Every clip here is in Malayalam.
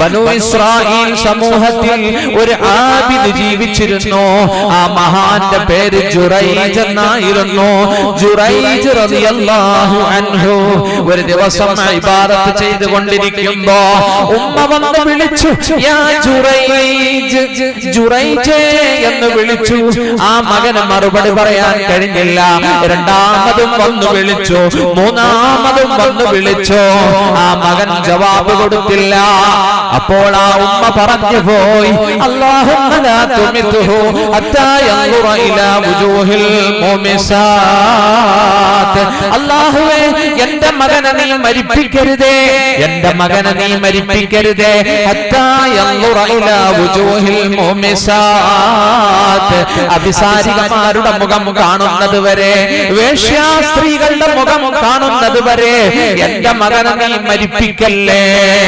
ബനു ഇസ്രായേൽ സമൂഹത്തിൽ ഒരു ആബിദ് ജീവിച്ചിരുന്നു ആ മഹാന്റെ പേര് ജുറൈജ് എന്നായിരുന്നു ജുറൈജ് റളിയല്ലാഹു അൻഹു ഒരു ദിവസം ഇബാദത്ത് ചെയ്തുകൊണ്ടിരിക്കുമ്പോ ഉമ്മ വന്ന് വിളിച്ചു യാ ജുറൈജ് ജുറൈജ് എന്ന് വിളിച്ചു ആ മകന് മറുപടി പറയാൻ കഴിഞ്ഞില്ല രണ്ടാമതും വന്നു വിളിച്ചു മൂന്നാമതും വന്നു വിളിച്ചു ആ മകൻ ജവാബ് കൊടുത്തില്ല അപ്പോൾ ആ ഉമ്മ പറഞ്ഞു പോയി അല്ലാഹുമ്മ ലാ തുമിതുഹു ഹത്താ യൻദുറ ഇലാ വുജൂഹിൽ മുമിസാത്ത് അല്ലാഹുവേ എന്റെ മകനെ നീ മരിപ്പിക്കരുതേ എന്റെ മകനെ നീ മരിപ്പിക്കരുതേ ഹത്താ യൻദുറ ഇലാ വുജൂഹിൽ മുമിസാത്ത് അഭിസാരികമാരുടെ മുഖം കാണുന്നത് വരെ വേശ്യാസ്ത്രീകളുടെ മുഖം കാണുന്നത് വരെ എന്റെ മകനെ നീ മരിപ്പിക്കല്ലേ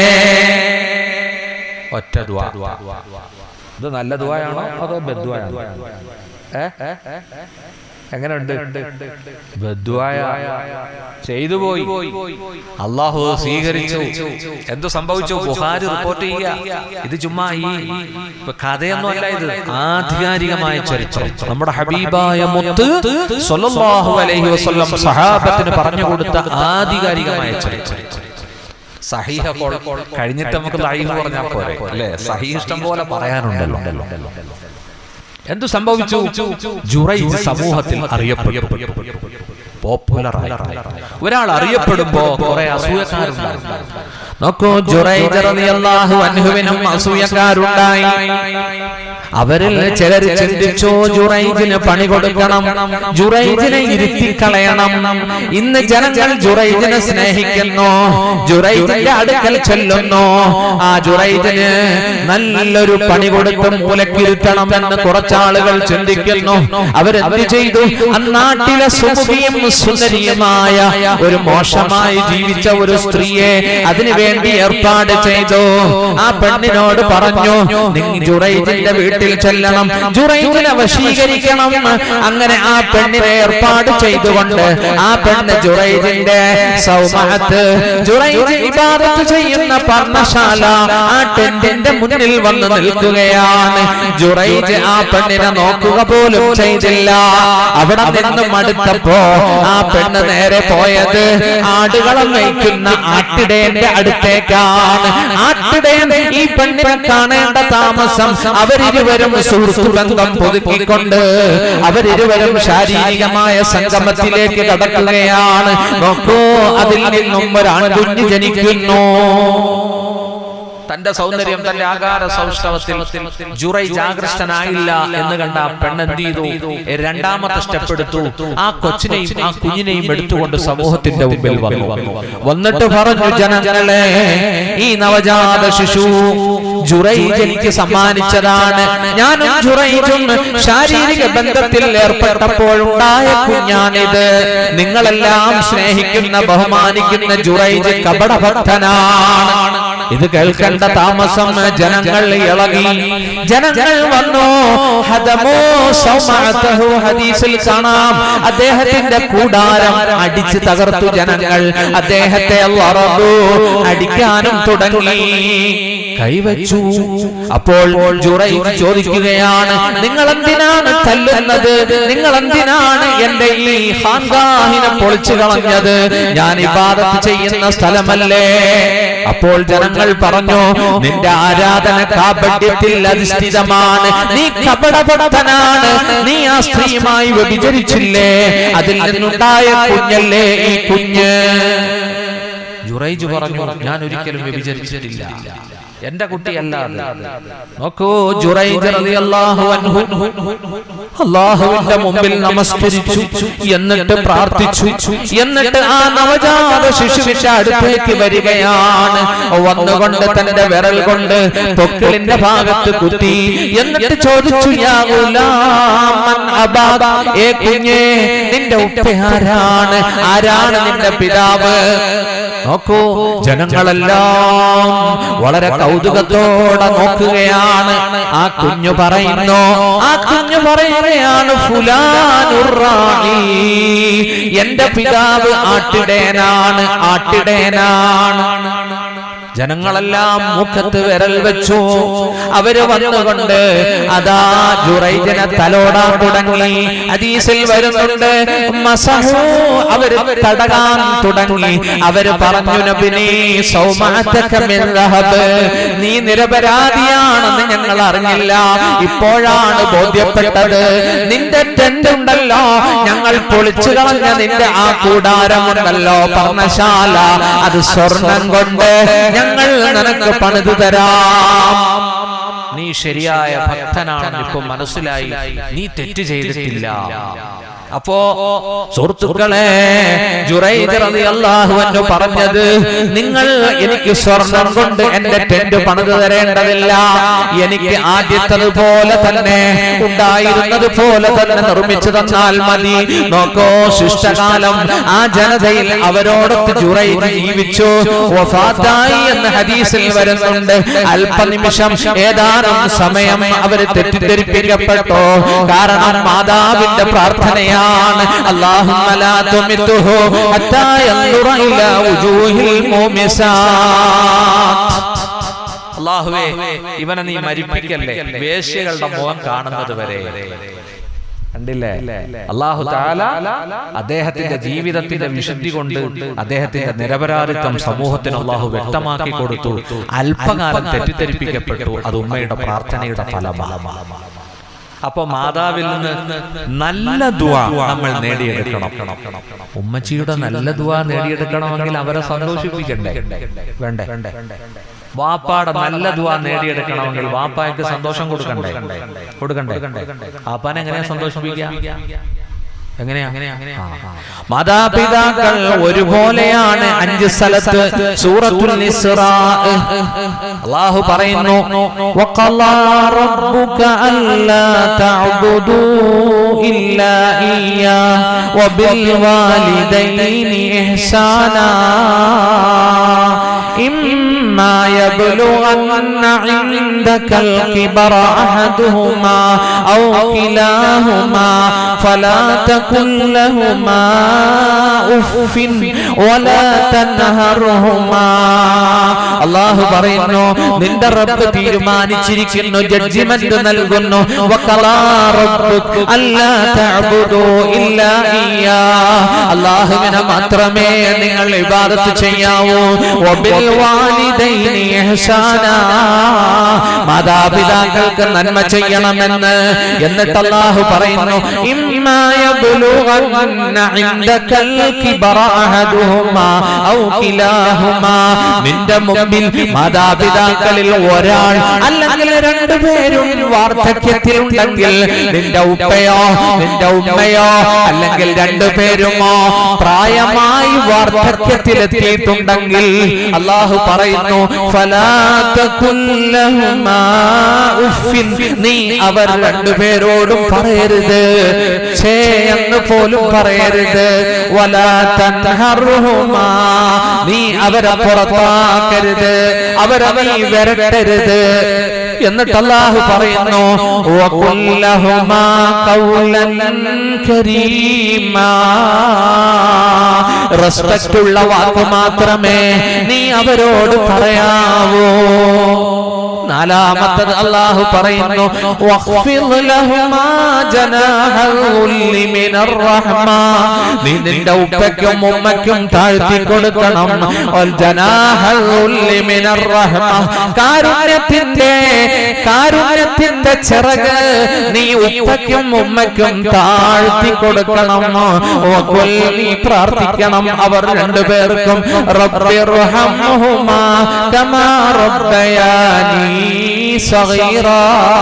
ഒറ്റ ദുആ ഇത് നല്ല ദുആയാണോ അതോ ബദ്വായാണോ ഏ എങ്ങനെയുണ്ട് ബദ്വായ ചെയ്തു പോയി അള്ളാഹു സ്വീകരിച്ചു എന്തു സംഭവിച്ചു ബുഹാരി റിപ്പോർട്ട് ചെയ്യുക ഇത് ചുമ്മാ ഈ ഇപ്പൊ കഥയൊന്നും അല്ല ഇത് ആധികാരികമായ ചരിത്രം നമ്മുടെ ഹബീബായ മുത്ത് സ്വല്ലല്ലാഹു അലൈഹി വസല്ലം സഹാബത്തിന് പറഞ്ഞു കൊടുത്ത ആധികാരികമായ ചരിത്രം സഹീഹ കൊ- കഴിഞ്ഞിട്ട് നമുക്ക് ലൈവ് പറഞ്ഞാൽ പോരെ അല്ലേ സഹീഹ് ഇഷ്ടം പോലെ പറയാനുണ്ടല്ലോ എന്തു സംഭവിച്ചു ജുറൈജ് സമൂഹത്തിൽ അറിയപ്പെട്ടു പോപ്പുലർ ഒരാൾ അറിയപ്പെടുമ്പോ കുറെ അസൂയക്കാരുണ്ടായിരുന്നു നോക്കൂ ജുറൈജ് റളിയല്ലാഹു അൻഹുവിനും അസൂയക്കാരുണ്ടായി അവരിൽ ചിലർ ചിന്തിച്ചു ജുറൈജിന് പണി കൊടുക്കണം ജുറൈജിനെ ഇരുത്തിക്കളയണം ഇന്ന് ജനങ്ങൾ ജുറൈജിനെ സ്നേഹിക്കുന്നു ജുറൈജിന്റെ അടുക്കൽ ചെല്ലുന്നു ആ ജുറൈജിന് നല്ലൊരു പണി കൊടുത്ത് മൂലക്കിരുത്തണം എന്ന് കുറച്ചാളുകൾ ചിന്തിക്കുന്നു അവരെന്ത് ചെയ്തു അന്നാട്ടിലെ സുമുഖിയും സുന്ദരിയുമായ ഒരു മോശമായി ജീവിച്ച ഒരു സ്ത്രീയെ അതിനു വേണ്ടി ഏർപ്പാട് ചെയ്തു ആ പെണ്ണിനോട് പറഞ്ഞു നിങ്ങൾ ജുറൈജിന്റെ വീട്ടിൽ ചെല്ലണം ജുറൈജിനെ വശീകരിക്കണം അങ്ങനെ ആ പെണ്ണിനെ ഏർപ്പാട് ചെയ്തുകൊണ്ട് ആ പെണ്ണ് ജുറൈജിന്റെ സൗമഹത്ത് ജുറൈജ് ഇബാദത്ത് ചെയ്യുന്ന പർണശാല ആ ടെന്റിന്റെ മുന്നിൽ വന്ന് നിൽക്കുകയാണ് ജുറൈജ് ആ പെണ്ണിനെ നോക്കുക പോലും ചെയ്തില്ല അവിടെ നിന്ന് മടുത്തപ്പോ ആ പെണ്ണ് നേരെ പോയത് ആടുകളം വയ്ക്കുന്ന ആട്ടിടേന്റെ അടുത്തേക്കാണ് ആട്ടിടയൻ ഈ പെണ്ണിനെ കാണേണ്ട താമസം അവരിരുവരും സുഹൃത്തു ബന്ധം പുതുക്കിക്കൊണ്ട് അവരിരുവരും ശാരീരികമായ സംഗമത്തിലേക്ക് കടക്കുകയാണ് നോക്കൂ അതിൽ നിന്നും ഒരു ആൺകുഞ്ഞ് ജനിക്കുന്നു തന്റെ സൗന്ദര്യം തന്റെ ആകാര സൗഷ്ഠവത്തിൽ ജുറൈ ജാഗ്രഷ്ടനായില്ല എന്ന് കണ്ട ആ പെണ്ണെന്ത് ചെയ്തു രണ്ടാമത്തെ സ്റ്റെപ്പ് എടുത്തു ആ കൊച്ചിനെയും ആ കുഞ്ഞിനെയും എടുത്തുകൊണ്ട് സമൂഹത്തിന്റെ മുമ്പിൽ വന്നു വന്നിട്ട് പറഞ്ഞു ജനങ്ങളെ ഈ നവജാത ശിശു ജുറൈജ് എനിക്ക് സമ്മാനിച്ചതാണ് ഞാനും ജുറൈജും ശാരീരിക ബന്ധത്തിൽ ഏർപ്പെട്ടപ്പോഴുണ്ടായ കുഞ്ഞാണിത് നിങ്ങളെല്ലാം സ്നേഹിക്കുന്ന ബഹുമാനിക്കുന്ന ജുറൈജ് കപടഭക്തനാണ് ഇത് കേൾക്കേണ്ട താമസം ജനങ്ങൾ ഇളകി ജനങ്ങൾ വന്നു ഹദമോ സൗമഅതഹു ഹദീസിൽ കാണാം അദ്ദേഹത്തിന്റെ കൂടാരം അടിച്ചു തകർത്തു ജനങ്ങൾ അദ്ദേഹത്തെ വറബു അടിക്കാനും തുടങ്ങി കൈവച്ചു അപ്പോൾ ജുറൈജ് ചോദിക്കുകയാണ് നിങ്ങൾ എന്തിനാണ് തല്ലുന്നത് നിങ്ങൾ എന്തിനാണ് എന്റെ ഈ ഹാൻഗാഹിനെ പൊളിച്ചു കളഞ്ഞത് ഞാൻ ഇബാദത്ത് ചെയ്യുന്ന സ്ഥലമല്ലേ അപ്പോൾ ജനങ്ങൾ പറഞ്ഞു നിന്റെ ആരാധന കാപട്യത്തിൽ അധിഷ്ഠിതമാണ് നീ കപടപടത്തനാണ് നീ ആ സ്ത്രീയുമായി വ്യഭിചരിച്ചില്ലേ അതിൽ നിന്നുണ്ടായ കുഞ്ഞല്ലേ ഈ കുഞ്ഞ് ജുറൈജ് പറഞ്ഞു ഞാൻ ഒരിക്കലും വ്യഭിചരിച്ചിട്ടില്ല എന്റെ കുട്ടിയല്ല അത്. നോക്കൂ ജുറൈജ് റളിയല്ലാഹു അൻഹു അള്ളാഹുവിന്റെ മുമ്പിൽ നമസ്കരിച്ചു എന്നിട്ട് പ്രാർത്ഥിച്ചു എന്നിട്ട് ആ നവജാത ശിശുവിന്റെ അടുത്തേക്ക് വരികയാണ് വന്നുകൊണ്ട് തന്റെ വിരൽ കൊണ്ട് പൊക്കിളിന്റെ ഭാഗത്ത് കുത്തി എന്നിട്ട് ചോദിച്ചു യാ ഗുലാം മൻ അബാദ? ഏ കുഞ്ഞേ നിന്റെ ഉപ്പ ആരാണ് ആരാണ് നിന്റെ പിതാവ് നോക്കൂ ജനങ്ങളെല്ലാം വളരെ കൗതുകത്തോടെ നോക്കുകയാണ് ആ കുഞ്ഞു പറയുന്നു ആ കുഞ്ഞു പറയുകയാണ് ഫുലാനുറാണി എന്റെ പിതാവ് ആട്ടിടേനാണ് ആട്ടിടേനാണ് ജനങ്ങളെല്ലാം മുഖത്ത് വിരൽ വെച്ചു അവര് വന്നുകൊണ്ട് അതാ ജുറൈദിനെ തലോടാൻ തുടങ്ങി ഹദീസിൽ വരുന്നുണ്ട് മസഹു അവര് തടകാൻ തുടങ്ങി അവര് പറഞ്ഞു നബിനി സൗമാതക മിൻ റഹബ് നീ നിരപരാധിയാണെന്ന് ഞങ്ങൾ അറിഞ്ഞില്ല ഇപ്പോഴാണ് ബോധ്യപ്പെട്ടത് നിന്റെ ടെന്റ് ഉണ്ടല്ലോ ഞങ്ങൾ പൊളിച്ചു കളഞ്ഞ നിന്റെ ആ കൂടാരമുണ്ടല്ലോ പർണശാല അത് സ്വർണം കൊണ്ട് ഞങ്ങൾ നിനക്ക് പണിതു തരാം നീ ശരിയായ ഭക്തനാണെന്ന് ഇപ്പൊ മനസ്സിലായി നീ തെറ്റ് ചെയ്തിട്ടില്ല അപ്പോ സുഹൃത്തുക്കളെ ജുറൈദ് റളിയല്ലാഹു അൻഹു പറഞ്ഞത് നിങ്ങൾ എനിക്ക് സ്വർണം കൊണ്ട് എന്റെ ടെന്റ് പണിതു തരേണ്ടതില്ല എനിക്ക് ആദ്യത്തതുപോലെ തന്നെ ഉണ്ടായിരുന്നത് പോലെ തന്നെ നിർമ്മിച്ചു തന്നാൽ മതി നോക്കോ ശിഷ്ടകാലം ആ ജനതയിൽ അവരോടൊത്ത് ജുറൈദ് ജീവിച്ചു വഫാത്തായി എന്ന ഹദീസിൽ വരുന്നുണ്ട് അല്പനിമിഷം ഏതാനും സമയം അവര് തെറ്റിദ്ധരിപ്പിക്കപ്പെട്ടു കാരണം മാതാവിന്റെ പ്രാർത്ഥനയാണ് اللهم لا تمته حتى ينظر إلى وجوه المومسات അള്ളാഹുവേ ഇവനെ നീ മരിപ്പിക്കല്ലേ വേശ്യകളുടെ മുഖം കാണുന്നത് വരെ കണ്ടില്ലേ അള്ളാഹു താല അദ്ദേഹത്തിന്റെ ജീവിതത്തിന്റെ വിശുദ്ധി കൊണ്ട് അദ്ദേഹത്തിന്റെ നിരപരാധിത്വം സമൂഹത്തിന് അള്ളാഹു വ്യക്തമാക്കി കൊടുത്തു അല്പകാലം തെറ്റിദ്ധരിപ്പിക്കപ്പെട്ടു അത് ഉമ്മയുടെ പ്രാർത്ഥനയുടെ ഫലമാണ് അപ്പൊ മാതാവിൽ നിന്ന് നല്ല ദുവ നമ്മൾ നേടിയെടുക്കണം ഉമ്മച്ചിയുടെ നല്ല ദുവ നേടിയെടുക്കണമെങ്കിൽ അവരെ സന്തോഷിപ്പിക്കണ്ടേ വേണ്ടേ വാപ്പാടെ നല്ല ദുവ നേടിയെടുക്കണമെങ്കിൽ വാപ്പായ്ക്ക് സന്തോഷം കൊടുക്കണ്ടേ കൊടുക്കണ്ടേ ആപ്പാനെ എങ്ങനെയാ സന്തോഷിപ്പിക്കുക എങ്ങനെയാ ആ, ആ. മാതാപിതാക്കൾ ഒരുപോലെയാണ് അഞ്ച് സ്ഥലത്ത് സൂറത്തുൽ ഇസ്രാ അള്ളാഹു പറയുന്നു വഖളാ റബ്ബുക അല്ലാ തഅബുദൂ ഇല്ലാ ഇയ്യാ വബിൽ വാലിദൈനി ഇഹ്സാനാ إما يبلغن عندك الكبر أحدهما أو كلاهما فلا تكن لهما أف ولا تنهرهما അള്ളാഹു പറയുന്നു നിന്റെ റബ്ബ് തീരുമാനിച്ചിരിക്കുന്നു ജഡ്ജിമെന്റ് നൽകുന്നു വഖലാ റബ്ബുക അല്ലാ തഅബുദൂ ഇല്ലാ ഇയ്യാ അള്ളാഹുവിനെ മാത്രമേ നിങ്ങൾ ഇബാദത്ത് ചെയ്യാവൂ വബിൽ വാലിദൈനി ഇഹ്സാനാ മാതാപിതാക്കൾക്ക് നന്മ ചെയ്യണമെന്ന് എന്നിട്ട് അള്ളാഹു പറയുന്നു ഇമ്മാ യബ്ലുഗന്ന ഇൻദകൽ കിബറ അഹദുഹുമാ ഔ കിലാഹുമാ നിന്റെ മുമ്പിൽ മാതാപിതാക്കളിൽ ഒരാൾ അല്ലെങ്കിൽ രണ്ടുപേരും വാർദ്ധക്യത്തിൽ ഉണ്ടെങ്കിൽ നിന്റെ ഉപ്പയോ നിന്റെ ഉമ്മയോ അല്ലെങ്കിൽ രണ്ടുപേരുമോ പ്രായമായി വാർദ്ധക്യത്തിലെത്തിയിട്ടുണ്ടെങ്കിൽ അള്ളാഹു പറയുന്നു "ഫലാ തകുൻ ലഹുമാ ഉഫ്ഫിൻ." നീ അവർ രണ്ടുപേരോടും പറയരുത് ഛേ എന്ന് പോലും പറയരുത് വലാ തൻഹറുഹുമാ നീ അവരെ പുറത്താക്കരുത് അവരെ നീ വരട്ടരുത് എന്നിട്ട് അള്ളാഹു പറയുന്നു "വഖുല്ലഹുമാ ഖൗലൻ കരീമാ." റെസ്പെക്റ്റ് ഉള്ള വാക്ക് മാത്രമേ നീ അവരോട് പറയാവൂ നാലാമത്തത് അള്ളാഹു പറയുന്നു "വഖ്ഫിദ് ലഹുമാ ജനാഹൽ ഉല്ലി മിനർ റഹ്മ." നീ നിന്റെ ഉപ്പയ്ക്കും ഉമ്മയ്ക്കും താഴ്ത്തി കൊടുക്കണം വൽ ജനാഹൽ ഉല്ലി മിനർ റഹ്മ. കാരുണ്യത്തിന്റെ കാരുണ്യത്തിന്റെ ചിറക് നീ ഉപ്പയ്ക്കും ഉമ്മയ്ക്കും താഴ്ത്തി കൊടുക്കണം വഖുൽ നീ പ്രാർത്ഥിക്കണം അവർ രണ്ടുപേർക്കും റബ്ബിർഹംഹുമാ കമാ റബ്ബയാനി സഗീറാ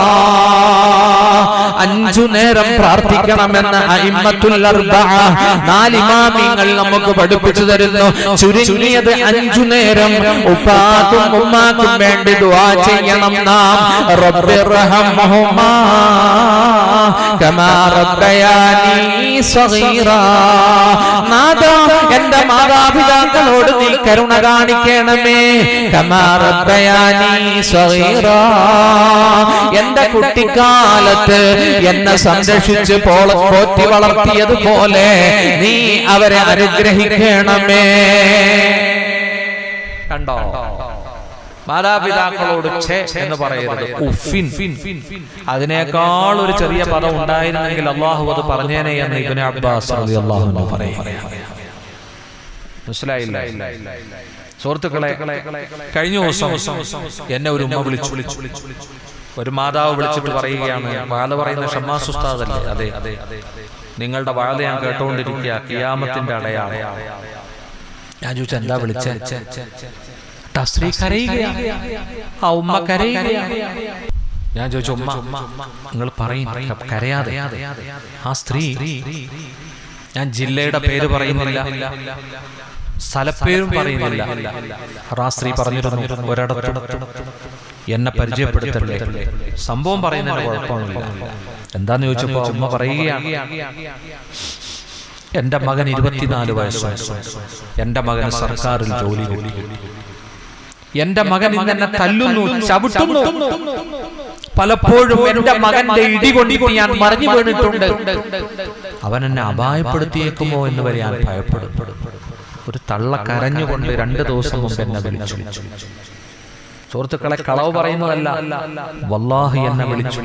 അഞ്ചു നേരം പ്രാർത്ഥിക്കണമെന്ന് അയിമ്മത്തുൽ അർബഅ നാലിമാമിങ്ങൾ നമുക്ക് പഠിപ്പിച്ചു തരുന്നു ചുരുങ്ങിയത് അഞ്ചു നേരം ഉപ്പാക്കും ഉമ്മാക്കും വേണ്ടി ദുആ ചെയ്യണം നാം റബ്ബിർഹംഹുമാ കമാ റബ്ബയാനി സഗീറാ നാദാ എന്റെ മാതാപിതാക്കളോട് നീ കരുണ കാണിക്കണമേ കമാ റബ്ബയാനി സഗീറാ എന്റെ കുട്ടിക്കാലത്ത് എന്നെ സംരക്ഷിച്ച് പോള പോറ്റി വളർത്തിയതുപോലെ നീ അവരെ അനുഗ്രഹിക്കണമേ കണ്ടോ മാതാപിതാക്കളോട് ഛേ എന്ന് പറയരുത് ഉഫിൻ അതിനേക്കാൾ ഒരു ചെറിയ പദം ഉണ്ടായിരുന്നെങ്കിൽ അള്ളാഹു അത് പറഞ്ഞേനെ എന്ന് ഇബിന് അബ്ബാസ് അള്ളാഹു പറയുക മനസ്സിലായില്ല സുഹൃത്തുക്കളെ കഴിഞ്ഞ ദിവസം എന്നെ ഒരു ഉമ്മ വിളിച്ചു ഒരു മാതാവ് വിളിച്ചിട്ട് പറയുകയാണ് വാല പറയുന്ന ഷമ്മാസ് ഉസ്താദല്ലേ അതെ അതെ നിങ്ങളുടെ വാല ഞാൻ കേട്ടോണ്ടിരിക്കുക കിയാമത്തിന്റെ അടയാളം ഞാൻ ചോദിച്ചു എന്താ വിളിച്ച സ്ത്രീ കരയുകയാണ് ആ ഉമ്മ കരയുകയാണ് ഞാൻ ചോദിച്ചു ഉമ്മ നിങ്ങൾ പറയും കരയാതെ ആ സ്ത്രീ ഞാൻ ജില്ലയുടെ പേര് പറയുന്നില്ല സ്ഥലപ്പേരും പറയുന്നില്ല ആ സ്ത്രീ പറഞ്ഞിരുന്നു ഒരിടത്ത് എന്നെ പരിചയപ്പെടുത്തല്ലേ സംഭവം പറയുന്നതിന് കുഴപ്പമൊന്നുമില്ല എന്താന്ന് ചോദിച്ചപ്പോ ഉമ്മ പറയുകയാണ് എന്റെ മകൻ ഇരുപത്തിനാല് വയസ്സ് എന്റെ മകന് സർക്കാരിൽ ജോലി കിട്ടി എന്റെ മകൻ ഇന്നെ തല്ലുന്നു ചവിട്ടുന്നു പലപ്പോഴും എന്റെ മകന്റെ ഇടി കൊണ്ട് ഞാൻ മറിഞ്ഞു വീണിട്ടുണ്ട് അവൻ എന്നെ അപായപ്പെടുത്തിയേക്കുമോ എന്ന് വരെ ഞാൻ ഭയപ്പെടും ഒരു തള്ള കരഞ്ഞുകൊണ്ട് രണ്ട് ദിവസം മുമ്പ് എന്നെ വിളിച്ചു സുഹൃത്തുക്കളെ കളവ് പറയുന്നതല്ല വല്ലാഹി എന്നെ വിളിച്ചു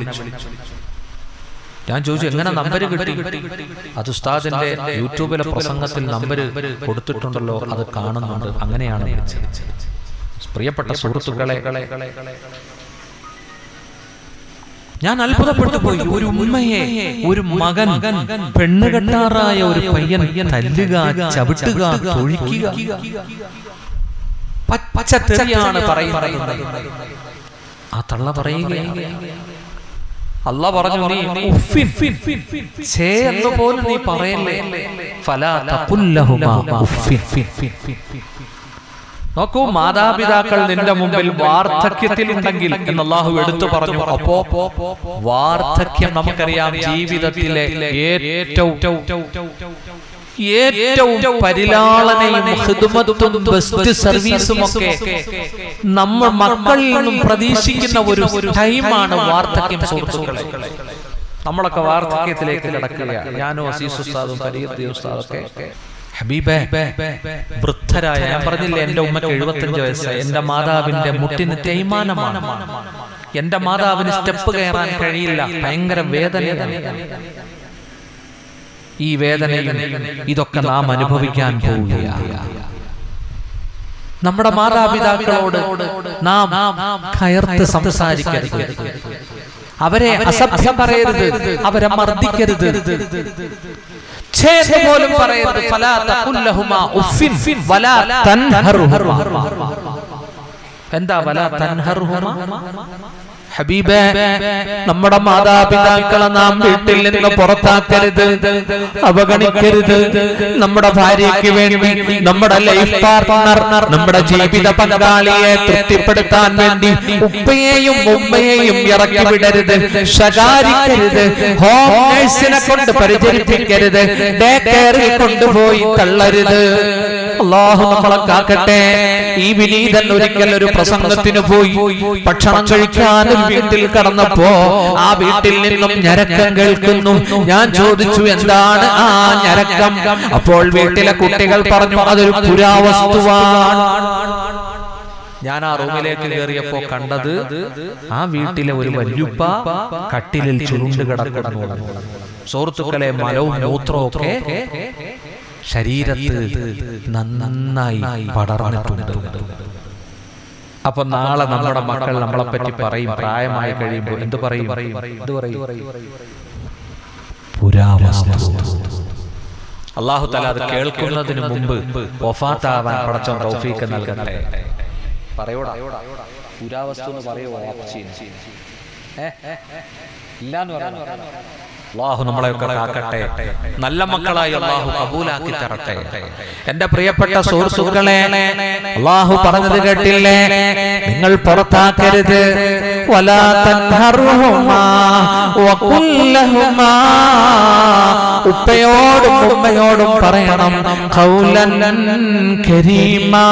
ഞാൻ ചോദിച്ചു എങ്ങനെ നമ്പർ കിട്ടി അത് ഉസ്താദിന്റെ യൂട്യൂബിലെ പ്രസംഗത്തിൽ നമ്പർ കൊടുത്തിട്ടുണ്ടല്ലോ അത് കാണുന്നുണ്ട് അങ്ങനെയാണ് വിളിച്ചത് പ്രിയപ്പെട്ട സുഹൃത്തുക്കളെ ഞാൻ അത്ഭുതപ്പെട്ടു പോയി ഒരു ഉമ്മയെ ഒരു മകൻ പെണ്ണ് കെട്ടാറായ ഒരു പയ്യൻ തല്ലുക ചവിട്ടുക തൊഴിക്കുക പച്ചത്തെറിയാണ് പറയുന്നത് ആ തള്ള പറയുകയാണ് അല്ല പറഞ്ഞു നീ ഉഫിൻ ഛേ എന്ന് പോലും നീ പറയല്ലേ ഫലാ തഖുല്ലഹുമാ ഉഫിൻ നോക്കൂ മാതാപിതാക്കൾ നിന്റെ മുമ്പിൽ വാർദ്ധക്യത്തിൽ ഉണ്ടെങ്കിൽ എന്ന് അള്ളാഹു എടുത്തു പറഞ്ഞു അപ്പോ വാർദ്ധക്യം നമുക്കറിയാം ജീവിതത്തിലെ ഏറ്റവും ഏറ്റവും പരിലാളനയും ഹിദ്മത്തും ബെസ്റ്റ് സർവീസും ഒക്കെ നമ്മൾ മക്കളിൽ നിന്നും പ്രതീക്ഷിക്കുന്ന ഒരു ടൈമാണ് വാർദ്ധക്യം സുഹൃത്തുക്കളെ നമ്മളൊക്കെ വാർദ്ധക്യത്തിലേക്ക് കിടക്കുകയാണ് ഞാനോ അസീസ് ഉസ്താദും ഫരീദ് ഉസ്താദും ഒക്കെ ഹബീബേ വൃദ്ധരായ ഞാൻ പറഞ്ഞില്ലേ എന്റെ ഉമ്മക്ക് എഴുപത്തഞ്ച് വയസ്സ് എന്റെ മാതാവിന്റെ മുട്ടിന് തേയ്മാനമാണ് എന്റെ മാതാവിന് സ്റ്റെപ്പ് കയറാൻ കഴിയില്ല ഭയങ്കര വേദനയാണ് ഈ വേദനയും ഇതൊക്കെ നാം അനുഭവിക്കാൻ പോവുകയാണ് നമ്മുടെ മാതാപിതാക്കളോട് നാം കയർത്ത് സംസാരിക്കരുത് അവരെ അസഭ്യം പറയരുത് അവരെ മർദ്ദിക്കരുത് ഛേദ് പോലും പറയരുത് ഫലാ തഖുല്ലഹുമാ ഉഫിൻ വലാ തൻഹറുഹുമാ എന്താ വലാ തൻഹറുഹുമാ ഹബീബേ നമ്മുടെ മാതാപിതാക്കളെ നാം വീട്ടിൽ നിന്ന് പുറത്താക്കരുത് അവഗണിക്കരുത് നമ്മുടെ ഭാര്യയ്ക്ക് വേണ്ടി നമ്മുടെ ലൈഫ് പാർട്ട്ണർ നമ്മുടെ ജീവിത പങ്കാളിയെ തൃപ്തിപ്പെടുത്താൻ വേണ്ടി ഉപ്പയെയും ഉമ്മയെയും ഇറക്കി വിടരുത് ശകാരിക്കരുത് ഹോം നേഴ്സിനെ കൊണ്ട് പരിചരിപ്പിക്കരുത് ഡേ കെയറിൽ കൊണ്ടുപോയി തള്ളരുത് അള്ളാഹു നമ്മളെ കാക്കട്ടെ ഈ വിനീതൻ ഒരിക്കൽ ഒരു പ്രസംഗത്തിന് പോയി ഭക്ഷണം കഴിക്കാൻ ഒരു വീട്ടിൽ കടന്നപ്പോ ആ വീട്ടിൽ നിന്നും ഞരക്കം കേൾക്കുന്നു ഞാൻ ചോദിച്ചു എന്താണ് ആ ഞരക്കം അപ്പോൾ വീട്ടിലെ കുട്ടികൾ പറഞ്ഞു അതൊരു പുരാവസ്തുവാണ് ഞാൻ ആ റൂമിലേക്ക് കയറിയപ്പോ കണ്ടത് ആ വീട്ടിലെ ഒരു വല്യുപ്പ കട്ടിലിൽ ചുരുണ്ട് കിടക്കുന്നു സുഹൃത്തുക്കളെ മലവും മൂത്രവും ഒക്കെ ശരീരത്ത് നന്നായി പടർന്നിട്ടുണ്ട് അപ്പൊ നാളെ നമ്മുടെ മക്കൾ നമ്മളെ പറ്റി പറയും പ്രായമായി കഴിയുമ്പോൾ എന്ത് പറയും എന്ത് പറയും അള്ളാഹു തല അത് കേൾക്കുന്നതിന് മുമ്പ് ഒഫാത്താവാൻ പടച്ചോൻ തൗഫീക്ക് നൽകട്ടെ പറയോടാ പുരാവസ്തു എന്ന് പറയോ ഇല്ലാന്ന് പറഞ്ഞു അള്ളാഹു നമ്മളെയൊക്കെ കാക്കട്ടെ നല്ല മക്കളായി അള്ളാഹു കബൂലാക്കി തരട്ടെ എന്റെ പ്രിയപ്പെട്ട സുഹൃത്തുക്കളെ അള്ളാഹു പറഞ്ഞത് കേട്ടില്ലേ നിങ്ങൾ പുറത്താക്കരുത് വലാ തൻഹറുഹുമാ വകുല്ലഹുമാ ഉപ്പയോടും ഉമ്മയോടും പറയണം ഖൗലൻ കരീമാ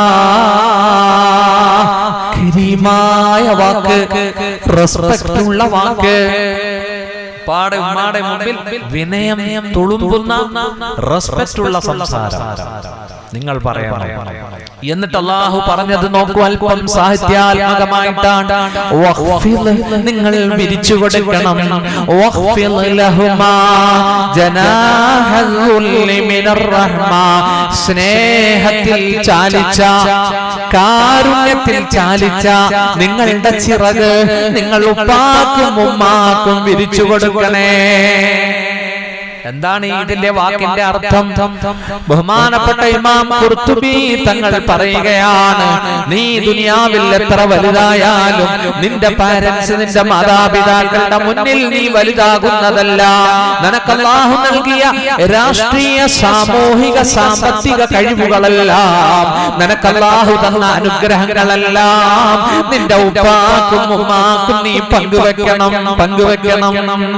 കരീമായ വാക്ക് റെസ്പെക്റ്റ് ഉള്ള വാക്ക് പാടെ ഉമ്മാടെ മുമ്പിൽ വിനയം തുളുമ്പുന്ന റെസ്പെക്റ്റ് ഉള്ള സംസാരം നിങ്ങൾ പറയണം എന്നിട്ട് അള്ളാഹു പറഞ്ഞത് നോക്കൂ അല്പം സാഹിത്യാത്മകമായിട്ടാണ് വഖ്ഫിദ് നിങ്ങൾ വിരിച്ചു കൊടുക്കണം വഖ്ഫിദ് ലഹുമാ ജനാഹൽ ദുല്ലി മിനർ റഹ്മ സ്നേഹത്തിൽ ചാലിച്ച കാരുണ്യത്തിൽ ചാലിച്ച നിങ്ങളുടെ ചിറക് നിങ്ങൾ ഉപ്പാക്കും ഉമ്മാക്കും വിരിച്ചു കൊടുക്കണേ എന്താണ് ഈ ഇതിന്റെ വാക്കിന്റെ അർത്ഥം ബഹുമാനപ്പെട്ട ഇമാം ഖുർത്തുബി തങ്ങൾ പറയുകയാണ് നീ ദുനിയാവിൽ എത്ര വലുതായാലും നിന്റെ പാരന്റ്സ് നിന്റെ മാതാപിതാക്കളുടെ മുന്നിൽ നീ വലുതാകുന്നതല്ല നിനക്ക് അല്ലാഹു നൽകിയ രാഷ്ട്രീയ സാമൂഹിക സാമ്പത്തിക കഴിവുകളെല്ലാം നിനക്ക് അല്ലാഹു തന്ന അനുഗ്രഹങ്ങളെല്ലാം നിന്റെ ഉപ്പാക്കും ഉമ്മാക്കും നീ പങ്കുവെക്കണം പങ്കുവെക്കണം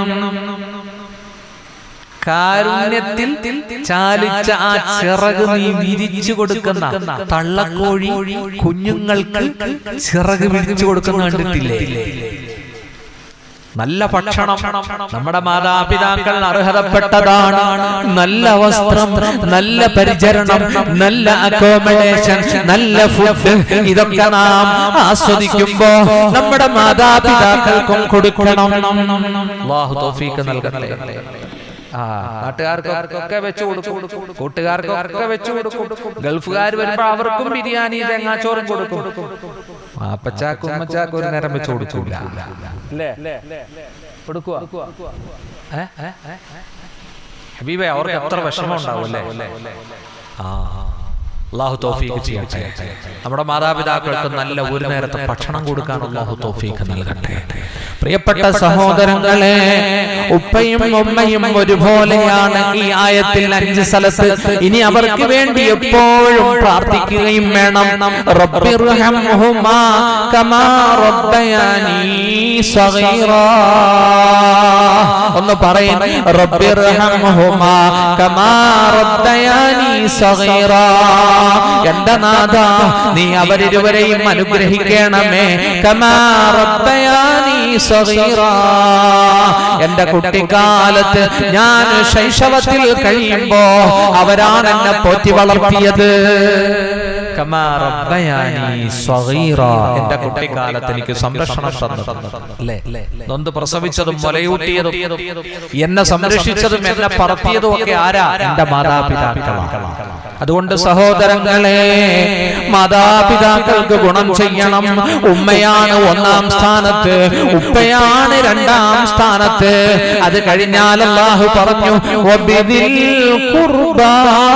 കാരുണ്യത്തിൽ ചാലിച്ച ആ ചിറക് നീ വിരിച്ചു കൊടുക്കുന്ന തള്ളക്കോഴി കുഞ്ഞുങ്ങൾക്ക് ചിറക് വിരിച്ചു കൊടുക്കുന്ന കണ്ടിട്ടില്ലേ നല്ല ഭക്ഷണം നമ്മുടെ മാതാപിതാക്കൾ അർഹതപ്പെട്ടതാണ് നല്ല വസ്ത്രം നല്ല പരിചരണം നല്ല അക്കോമഡേഷൻ നല്ല ഫുഡ് ഇതൊക്കെ നാം ആസ്വദിക്കുമ്പോ നമ്മുടെ മാതാപിതാക്കൾക്കും കൊടുക്കണം അല്ലാഹു തൗഫീഖ് നൽകട്ടെ ആ നാട്ടുകാർക്കൊക്കെ വെച്ചു കൊടുക്കും കൂട്ടുകാർക്കൊക്കെ വെച്ചു കൊടുക്കും ഗൾഫുകാർ വരുമ്പോ അവർക്കും ബിരിയാണി തേങ്ങാച്ചോറും കൊടുക്കും അപ്പച്ചാക്കും ഉമ്മച്ചാക്കും ഒരു നേരം വെച്ച് കൊടുക്കൂല അല്ലേ കൊടുക്കുക ഹബീബെ അവർക്ക് എത്ര വിഷമം ഉണ്ടാവും അല്ലേ ആ അള്ളാഹു തോഫീക്ക് ചെയ്യട്ടെ നമ്മുടെ മാതാപിതാക്കൾക്ക് നല്ല ഒരു നേരത്തെ ഭക്ഷണം കൊടുക്കാൻ അള്ളാഹു തോഫീക്ക് നൽകട്ടെ പ്രിയപ്പെട്ട സഹോദരങ്ങളെ ഉപ്പയും ഉമ്മയും ഒരുപോലെയാണ് ഈ ആയത്തിൽ അഞ്ച് സ്ഥലത്ത് ഇനി അവർക്ക് വേണ്ടി എപ്പോഴും പ്രാർത്ഥിക്കുകയും വേണം റബ്ബിർഹംഹുമാ കമാ റബ്ബയാനീ സഗീറാ ഒന്ന് പറയും റബ്ബിർഹംഹുമാ കമാ റബ്ബയാനീ സഗീറാ എന്റെ നാഥ നീ അവരിരുവരെയും അനുഗ്രഹിക്കണമേ കമാ റബ്ബയാനീ സഗീറാ എന്റെ കുട്ടിക്കാലത്ത് ഞാൻ ശൈശവത്തിൽ കഴിയുമ്പോ അവരാണ് എന്നെ പോറ്റി വളർത്തിയത് കമാ റബ്ബയാനീ സഗീറാ എന്റെ കുട്ടിക്കാലത്ത് എനിക്ക് സംരക്ഷണം തന്നു അല്ലേ നൊന്ത് പ്രസവിച്ചതും മുലയൂട്ടിയതും എന്നെ സംരക്ഷിച്ചതും എന്നെ പറത്തിയതും ഒക്കെ ആരാ എന്റെ മാതാപിതാക്കളാണ് അതുകൊണ്ട് സഹോദരങ്ങളെ മാതാപിതാക്കൾക്ക് ഗുണം ചെയ്യണം ഉമ്മയാണ് ഒന്നാം സ്ഥാനത്ത് ഉപ്പയാണ് രണ്ടാം സ്ഥാനത്ത് അത് കഴിഞ്ഞാൽ അള്ളാഹു പറഞ്ഞു "വബിദിൽ ഖുർബാ."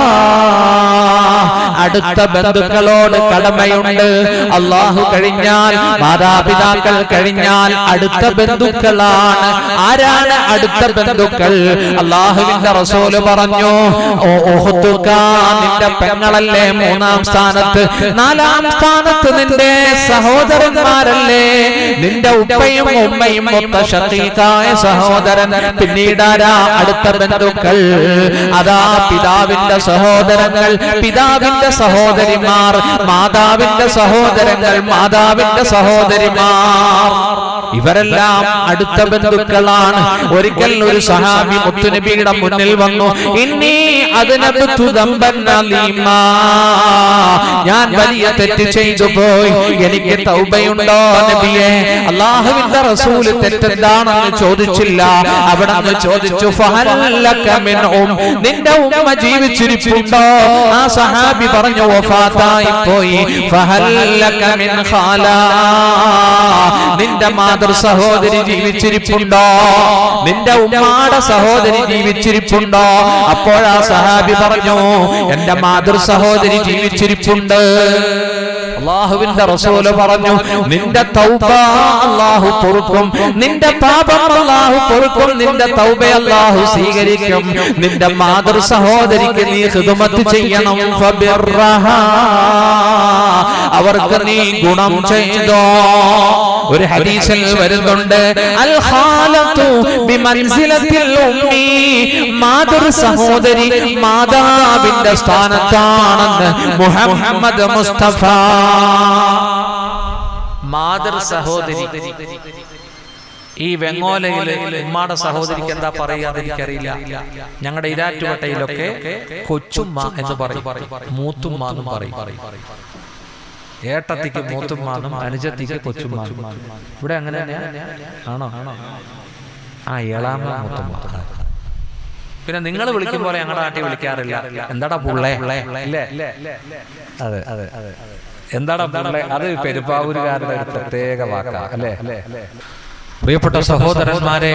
അടുത്ത ബന്ധുക്കളോട് കടമയുണ്ട് അള്ളാഹു കഴിഞ്ഞാൽ മാതാപിതാക്കൾ കഴിഞ്ഞാൽ അടുത്ത ബന്ധുക്കളാണ് ആരാണ് അടുത്ത ബന്ധുക്കൾ അള്ളാഹുവിന്റെ റസൂല് പറഞ്ഞു "ഓ ഉഹ്തുക, നിന്റെ പെങ്ങളല്ലേ മൂന്നാം സ്ഥാനത്ത് നാലാം സ്ഥാനത്ത് നിന്റെ സഹോദരന്മാരല്ലേ നിന്റെ ഉപ്പയും ഉമ്മയും മൊത്ത ഷക്കീക്കായ സഹോദരൻ പിന്നീട് ആരാ അടുത്ത ബന്ധുക്കൾ അതാ പിതാവിന്റെ സഹോദരങ്ങൾ പിതാവിന്റെ സഹോദരിമാർ മാതാവിന്റെ സഹോദരങ്ങൾ മാതാവിന്റെ സഹോദരിമാർ ഇവരെല്ലാം അടുത്ത ബന്ധുക്കളാണ് ഒരിക്കൽ ഒരു സഹാബി മുത്തുനബിയുടെ മുന്നിൽ വന്നു ഇന്നീ അതിനകത്തു ദമ്പന്നലീമാ ഞാൻ വലിയ തെറ്റ് ചെയ്തു പോയി എനിക്ക് തൗബയുണ്ടോ നബിയെ അള്ളാഹുവിന്റെ റസൂല് തെറ്റെന്താണെന്ന് ചോദിച്ചില്ല അവിടെ നിന്ന് ചോദിച്ചു ഫഹല്ലക മിൻ ഉം നിന്റെ ഉമ്മ ജീവിച്ചിരിപ്പുണ്ടോ ആ സഹാബി പറഞ്ഞു വഫാത്തായി പോയി ഫഹല്ലക മിൻ ഖാലാ നിന്റെ മാതൃ സഹോദരി ജീവിച്ചിരിപ്പുണ്ടോ നിന്റെ ഉമ്മാടെ സഹോദരി ജീവിച്ചിരിപ്പുണ്ടോ അപ്പോഴാ സഹാബി പറഞ്ഞു എന്റെ മാതൃ സഹോദരി ജീവിച്ചിരിപ്പുണ്ട് അള്ളാഹുവിന്റെ റസൂല് പറഞ്ഞു നിന്റെ തൗബ അള്ളാഹു പൊറുക്കും നിന്റെ പാപം അള്ളാഹു പൊറുക്കും നിന്റെ തൗബ അള്ളാഹു സ്വീകരിക്കും നിന്റെ മാതൃ സഹോദരിക്ക് നീ ഹിദമത്ത് ചെയ്യണം ഫബിർറഹാ. അവർക്ക് നീ ഗുണം ചെയ്തോ ഒരു ഹദീസിൽ വരുന്നുണ്ട് അൽ ഖാലത്തു ബിമൻസിലത്തിൽ ഉമ്മി മാതൃ സഹോദരി മാതാവിന്റെ സ്ഥാനത്താണെന്ന് മുഹമ്മദ് മുസ്തഫ മാതൃ സഹോദരി ഈ വെങ്ങോലയില് ഉമ്മാടെ സഹോദരിക്ക് എന്താ പറയാതെ എനിക്കറിയില്ല ഞങ്ങളുടെ ഇരാറ്റുപേട്ടയിലൊക്കെ കൊച്ചുമ്മ എന്ന് പറയും മൂത്തുമ്മ എന്നും പറയും ഏട്ടത്തിക്ക് മൂത്തുമ്മാന്നും അനുജത്തിക്ക് കൊച്ചുമ്മാന്നും ഇവിടെ അങ്ങനെ തന്നെയാ? ആണോ ആ ഏളാമ മൂത്തുമ്മ പിന്നെ നിങ്ങൾ വിളിക്കും പോലെ ഞങ്ങളുടെ നാട്ടിൽ വിളിക്കാറില്ല എന്താടാ പുള്ളേ ഇല്ലേ അതെ അതെ അതെ എന്താടാ പുള്ളേ അത് പെരുപ്പാവൂരുകാരുടെ ഒരു പ്രത്യേക വാക്കാ അല്ലേ പ്രിയപ്പെട്ട സഹോദരന്മാരെ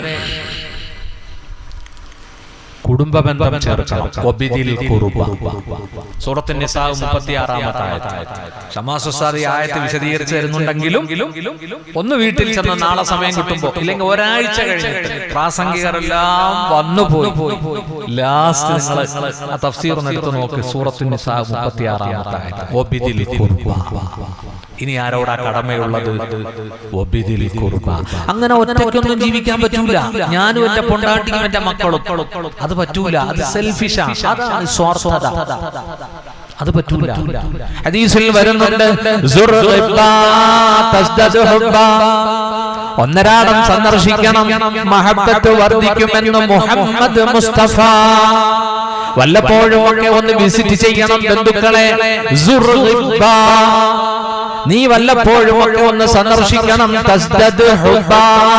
കുടുംബ ബന്ധം ചേർക്കണം വബിദിൽ ഖുർബ. സൂറത്തുൻ നിസാ 36 ആയത്ത് ഷമാസ് ഉസ്താദ് ഈ ആയത്ത് വിശദീകരിച്ച് തരുന്നുണ്ടെങ്കിലും ഒന്ന് വീട്ടിൽ ചെന്ന് നാളെ സമയം കിട്ടുമ്പോ ഇല്ലെങ്കിൽ ഒരാഴ്ച കഴിഞ്ഞിട്ട് പ്രാസംഗികരെല്ലാം വന്നുപോയി ലാസ്റ്റ് നിങ്ങൾ ആ തഫ്സീർ ഒന്ന് എടുത്ത് നോക്ക് സൂറത്തുൻ നിസാ 36 ആയത്ത് വബിദിൽ ഖുർബ. ഇനി ആരോടാ കടമയുള്ളത് വബിദിൽ ഖുർബ. അങ്ങനെ ഒറ്റയ്ക്കൊന്നും ജീവിക്കാൻ പറ്റൂല ഞാനും എന്റെ പൊണ്ടാട്ടിയും എന്റെ മക്കളും അത് പറ്റൂല അത് സെൽഫിഷാണ് അതാണ് സ്വാർത്ഥത അത് പറ്റൂല ഹദീസിൽ വരുന്നുണ്ട് സുർ ഹിബ്ബാ തസ്ദദു ഹിബ്ബാ. ഒന്നരാടം സന്ദർശിക്കണം മഹബത്ത് വർദ്ധിക്കുമെന്ന് മുഹമ്മദ് മുസ്തഫ വല്ലപ്പോഴും ഒക്കെ ഒന്ന് വിസിറ്റ് ചെയ്യണം ബന്ധുക്കളെ സുർ ഹിബ്ബാ. നീ വല്ലപ്പോഴും ഒക്കെ ഒന്ന് സന്ദർശിക്കണം തസ്ദദ് ഹിബ്ബാ.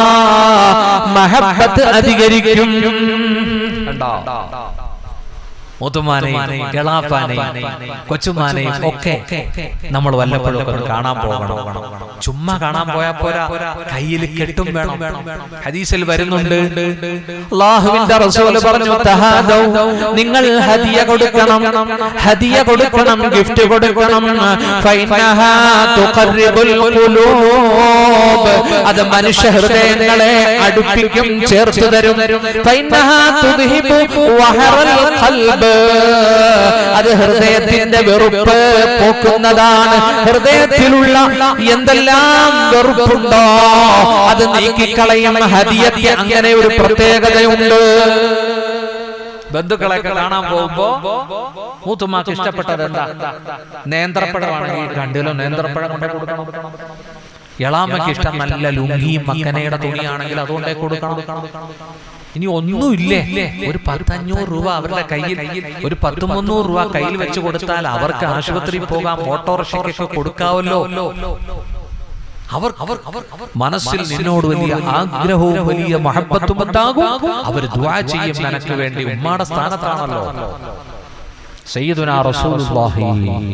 മഹബത്ത് അധികരിക്കും കണ്ടോ മൂത്തുമാനെയും എളാപ്പാനെയും കൊച്ചുമാനെയും ഒക്കെ നമ്മൾ വല്ലപ്പോഴും ഒക്കെ ഒന്ന് കാണാൻ പോകണം ചുമ്മാ കാണാൻ പോയാ പോരാ കയ്യിൽ കെട്ടും വേണം ഹദീസിൽ വരുന്നുണ്ട് അല്ലാഹുവിന്റെ റസൂൽ പറഞ്ഞു തഹാദൗ നിങ്ങൾ ഹദിയ കൊടുക്കണം ഹദിയ കൊടുക്കണം ഗിഫ്റ്റ് കൊടുക്കണം ഫൈനഹാ തുഖർരിബുൽ ഖുലൂബ് അത് മനുഷ്യ ഹൃദയങ്ങളെ അടുപ്പിക്കും ചേർത്ത് തരും ഫൈനഹാ തുദ്ഹിബു വഹറൽ ഖൽബ് അത് ഹൃദയത്തിന്റെ വെറുപ്പ് പോക്കുന്നതാണ് ഹൃദയത്തിലുള്ള എന്തെല്ലാം വെറുപ്പുണ്ടോ അത് നീക്കിക്കളയും ഹദിയയ്ക്ക് അങ്ങനെ ഒരു പ്രത്യേകതയുണ്ട് ബന്ധുക്കളെയൊക്കെ കാണാൻ പോകുമ്പോ മൂത്തുമാക്ക് ഇഷ്ടപ്പെട്ടത് എന്താ നേന്ത്രപ്പഴമാണെങ്കിൽ രണ്ടിലോ നേന്ത്രപ്പഴം കൊണ്ടേ കൊടുക്കണം എളാമയ്ക്ക് ഇഷ്ടം നല്ല ലുങ്കിയും മക്കനയുടെ തുണിയാണെങ്കിൽ അതുകൊണ്ടേ കൊടുക്കണം ഇനി ഒന്നുമില്ലേ ഒരു പത്തഞ്ഞൂറ് രൂപ അവരുടെ കയ്യിൽ ഒരു പത്ത് മുന്നൂറ് രൂപ കയ്യിൽ വെച്ച് കൊടുത്താൽ അവർക്ക് ആശുപത്രിയിൽ പോകാം ഓട്ടോറിക്ഷയ്ക്കൊക്കെ കൊടുക്കാവല്ലോ അവർ അവർ അവർ മനസ്സിൽ നിന്നോട് വലിയ ആഗ്രഹവും വലിയ മഹബത്തും ഉണ്ടാകും അവർ ദുആ ചെയ്യും നിനക്ക് വേണ്ടി ഉമ്മാടെ സ്ഥാനത്താണല്ലോ സയ്യിദുനാ റസൂലുള്ളാഹി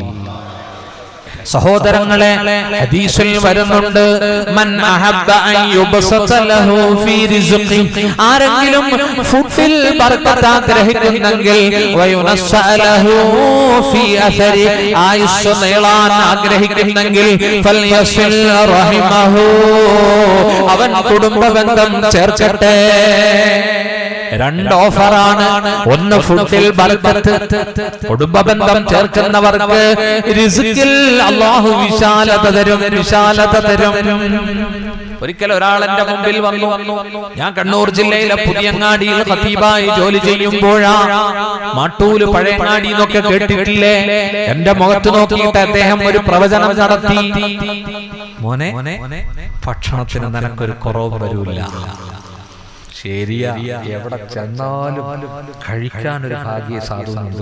സഹോദരങ്ങളെ ഹദീസിൽ വരുന്നുണ്ട് മൻ അഹബ്ബ അൻ യുബ്സത ലഹു ഫീ റിസ്ഖി ആരെങ്കിലും ഫുഡിൽ ബർക്കത്ത് ആഗ്രഹിക്കുന്നെങ്കിൽ വയുനസ്സ ലഹു ഫീ അസരി ആയുസ് നീളാൻ ആഗ്രഹിക്കുന്നെങ്കിൽ ഫൽയസിൽ റഹിമഹു അവൻ കുടുംബ ബന്ധം ചേർക്കട്ടെ രണ്ട് ഓഫറാണ് ഒന്ന് ഫുഡിൽ ബർക്കത്ത് കുടുംബ ബന്ധം ചേർക്കുന്നവർക്ക് റിസ്കിൽ അള്ളാഹു വിശാലത തരും വിശാലത തരും ഒരിക്കൽ ഒരാൾ എന്റെ മുമ്പിൽ വന്നു ഞാൻ കണ്ണൂർ ജില്ലയിലെ പുതിയങ്ങാടിയിൽ ഖത്തീബായി ജോലി ചെയ്യുമ്പോഴാ മാട്ടൂല് പഴയങ്ങാടി എന്നൊക്കെ കേട്ടിട്ടില്ലേ എന്റെ മുഖത്ത് നോക്കിയിട്ട് അദ്ദേഹം ഒരു പ്രവചനം നടത്തി മോനെ ഭക്ഷണത്തിന് നിനക്കൊരു കുറവ് വരൂല ശരിയാ എവിടെ ചെന്നാലും കഴിക്കാനൊരു ഭാഗ്യ സാധുണ്ട്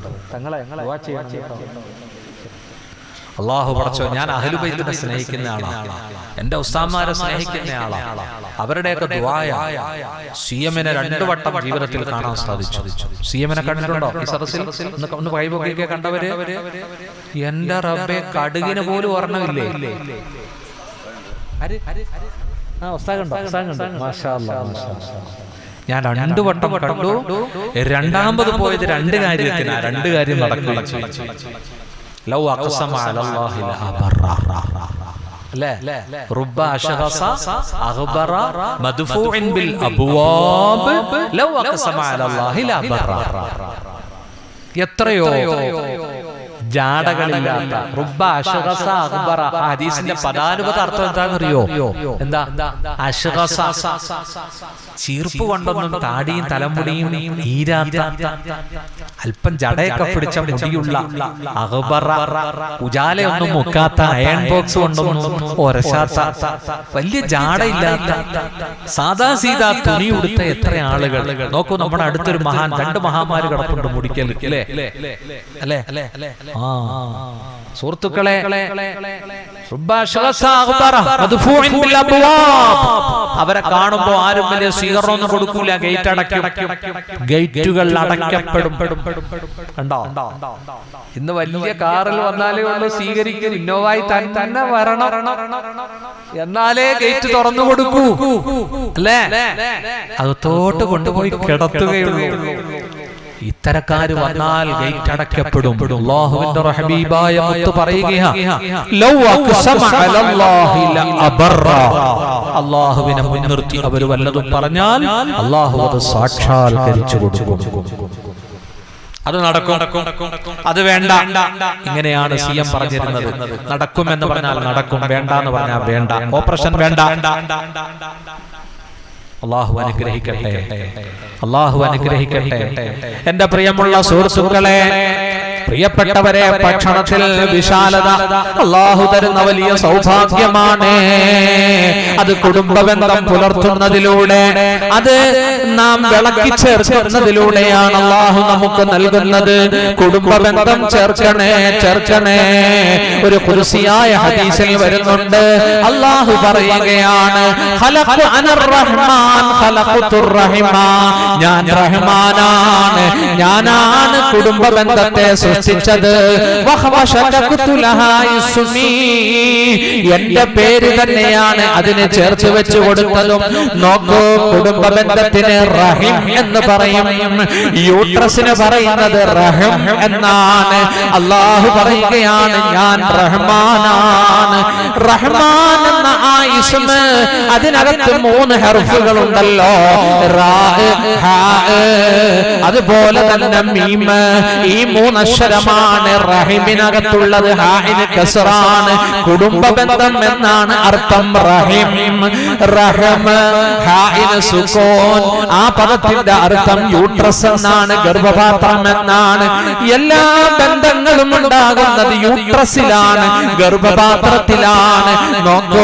അള്ളാഹു പറച്ചോ ഞാൻ അഹലുബൈത്തിനെ സ്നേഹിക്കുന്ന ആളാണ് എന്റെ ഉസ്താന്മാരെ സ്നേഹിക്കുന്ന ആളാണ് അവരുടെയൊക്കെ ദ്വായ സി എമ്മിനെ രണ്ടു വട്ടം ജീവിതത്തിൽ കാണാൻ സാധിച്ചു സി എമ്മിനെ കണ്ടിട്ടുണ്ടോ ഈ സദസ്സിൽ ഒന്ന് ഒന്ന് കൈപൊക്കെ കണ്ടവര് എന്റെ റബ്ബെ കടുകിന് പോലും ഓർമ്മയില്ലേ ആ ഉസ്താദുണ്ടോ ഉസ്താദുണ്ടോ മാഷാ അല്ലാ, മാഷാ അല്ലാ. ഞാൻ രണ്ടു വട്ടം കണ്ടു രണ്ടാമത് പോയത് രണ്ട് കാര്യത്തിനാ രണ്ട് കാര്യം നടക്കുകയും ചെയ്തു ലൗ അഖ്സമ അലല്ലാഹി ലഅബറ. അല്ലേ റുബ്ബ അശ്ഖസ അഖ്ബറ മദ്ഫൂഇൻ ബിൽ അബ്വാബ് ലൗ അഖ്സമ അലല്ലാഹി ലഅബറ. എത്രയോ ജാടകളില്ലാത്ത റുബ്ബ അശ്ഗസ അക്ബറ ആ ഹദീസിന്റെ പദാനുപത അർത്ഥം എന്താണെന്നറിയോ എന്താ അശ്ഗസ ചീർപ്പ് കൊണ്ടൊന്നും താടിയും തലമുടിയും ഈരാത്ത അല്പം ജടയൊക്കെ പിടിച്ച മുടിയുള്ള അഹബറ ഉജാലയൊന്നും മുക്കാത്ത അയൺ ബോക്സ് കൊണ്ടൊന്നും ഒരശാത്ത വലിയ ജാടയില്ലാത്ത സാദാ സീതാ തുണി ഉടുത്ത എത്ര ആളുകൾ നോക്കൂ നമ്മുടെ അടുത്തൊരു മഹാൻ രണ്ട് മഹാമാര് കിടപ്പുണ്ട് മുടിക്കൽ അല്ലേ അല്ലേ അല്ലേ ആ സുഹൃത്തുക്കളെ റുബ്ബ അശ്ഗസ അഖ്ബറ മദ്ഫൂഇൻ ബിൽ അബ്വാബ്. അവരെ കാണുമ്പോ ആരും വലിയ സ്വീകരണമൊന്നും കൊടുക്കൂല ഗേറ്റ് അടയ്ക്കും ഗേറ്റുകൾ അടയ്ക്കപ്പെടും കണ്ടോ ഇന്ന് വലിയ കാറിൽ വന്നാലേ ഉള്ളൂ സ്വീകരിക്കും ഇന്നോവായി തന്നെ വരണം എന്നാലേ ഗേറ്റ് തുറന്നു കൊടുക്കൂ അല്ലേ അകത്തോട്ട് കൊണ്ടുപോയി കിടത്തുകയുള്ളൂ ഇത്തരക്കാര് വന്നാൽ ഗേറ്റ് അടയ്ക്കപ്പെടും അള്ളാഹുവിന്റെ ഹബീബായ മുത്ത് പറയുകയാ ലൗ അഖ്സമ അലല്ലാഹി ലഅബറ. അള്ളാഹുവിനെ മുൻനിർത്തി അവർ വല്ലതും പറഞ്ഞാൽ അള്ളാഹു അത് സാക്ഷാത്കരിച്ചു കൊടുക്കും അത് നടക്കും അത് വേണ്ട ഇങ്ങനെയാണ് സി എം പറഞ്ഞിരുന്നത് നടക്കും എന്ന് പറഞ്ഞാൽ നടക്കും വേണ്ട എന്ന് പറഞ്ഞാൽ വേണ്ട ഓപ്പറേഷൻ വേണ്ട അള്ളാഹു അനുഗ്രഹിക്കട്ടെ അള്ളാഹു അനുഗ്രഹിക്കട്ടെ എന്റെ പ്രിയമുള്ള സുഹൃത്തുക്കളെ പ്രിയപ്പെട്ടവരെ ഭക്ഷണത്തിൽ വിശാലത അള്ളാഹു തരുന്ന വലിയ സൗഭാഗ്യമാണ് അത് കുടുംബബന്ധം പുലർത്തുന്നതിലൂടെ അത് നാം വിളക്കി ചേർക്കുന്നതിലൂടെയാണ് അള്ളാഹു നമുക്ക് നൽകുന്നത് കുടുംബബന്ധം ചേർക്കണേ ചേർക്കണേ ഒരു കുരിശിയായ ഹദീസിൽ വരുന്നുണ്ട് അള്ളാഹു പറയുകയാണ് "ഖലഖു അനർ റഹ്മാൻ ഖലഖതുർ റഹിമ." ഞാൻ റഹ്മാനാണ് ഞാനാണ് കുടുംബ ബന്ധത്തെ സൃഷ്ടിച്ചത് വഹവ ശതഖ്തു ലഹാ ഇസ്മി. എന്റെ പേര് തന്നെയാണ് അതിന് ചേർത്ത് വെച്ച് കൊടുത്തതും നോക്കൂ കുടുംബ ബന്ധത്തിന് റഹിം എന്ന് പറയും യൂട്രസിന് പറയുന്നത് റഹിം എന്നാണ് അള്ളാഹു പറയുകയാണ് ഞാൻ റഹ്മാനാണ് റഹ്മാൻ എന്ന ആ ഇസ്മ അതിനകത്ത് മൂന്ന് ഹർഫുകൾ ഉണ്ടല്ലോ റാ, ഹാ, അതുപോലെ തന്നെ മീം ഈ മൂന്നക്ഷരമാണ് റഹിമിനകത്തുള്ളത് ഹാഇന് കസറാണ് കുടുംബ ബന്ധം എന്നാണ് അർത്ഥം റഹിം റഹം ഹാഇന് സുക്കോൻ ആ പദത്തിന്റെ അർത്ഥം യൂട്രസ് എന്നാണ് ഗർഭപാത്രം എന്നാണ് എല്ലാ ബന്ധങ്ങളും ഉണ്ടാകുന്നത് യൂട്രസിലാണ് ഗർഭപാത്രത്തിലാണ് നോക്കോ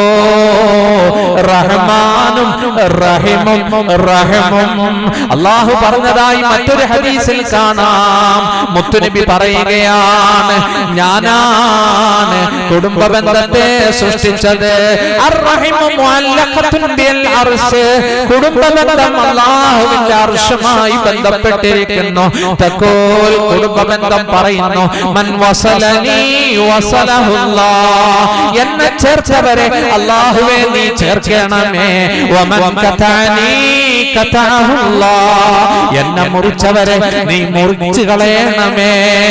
റഹ്മാനും റഹിമും റഹമും അള്ളാഹു പറഞ്ഞതായി മറ്റൊരു ഹദീസിൽ കാണാം മുത്തുനബി പറയുകയാണ് ഞാനാണ് കുടുംബ ബന്ധത്തെ സൃഷ്ടിച്ചത് അർറഹിമു മുഅല്ലഖത്തുൻ ബിൽ അർശ് കുടുംബ ബന്ധം അല്ലാഹുവിന്റെ അർശുമായി ബന്ധപ്പെട്ടിരിക്കുന്നു തഖൂൽ കുടുംബ ബന്ധം പറയുന്നു മൻ വസലനി വസലഹുല്ലാഹ് എന്നെ ചേർച്ചവരെ അല്ലാഹുവേ നീ ചേർക്കണമേ വമൻ കതനി കതഹുല്ലാഹ് എന്നെ മുറിച്ചവരെ നീ മുറിച്ചു കളയണമേ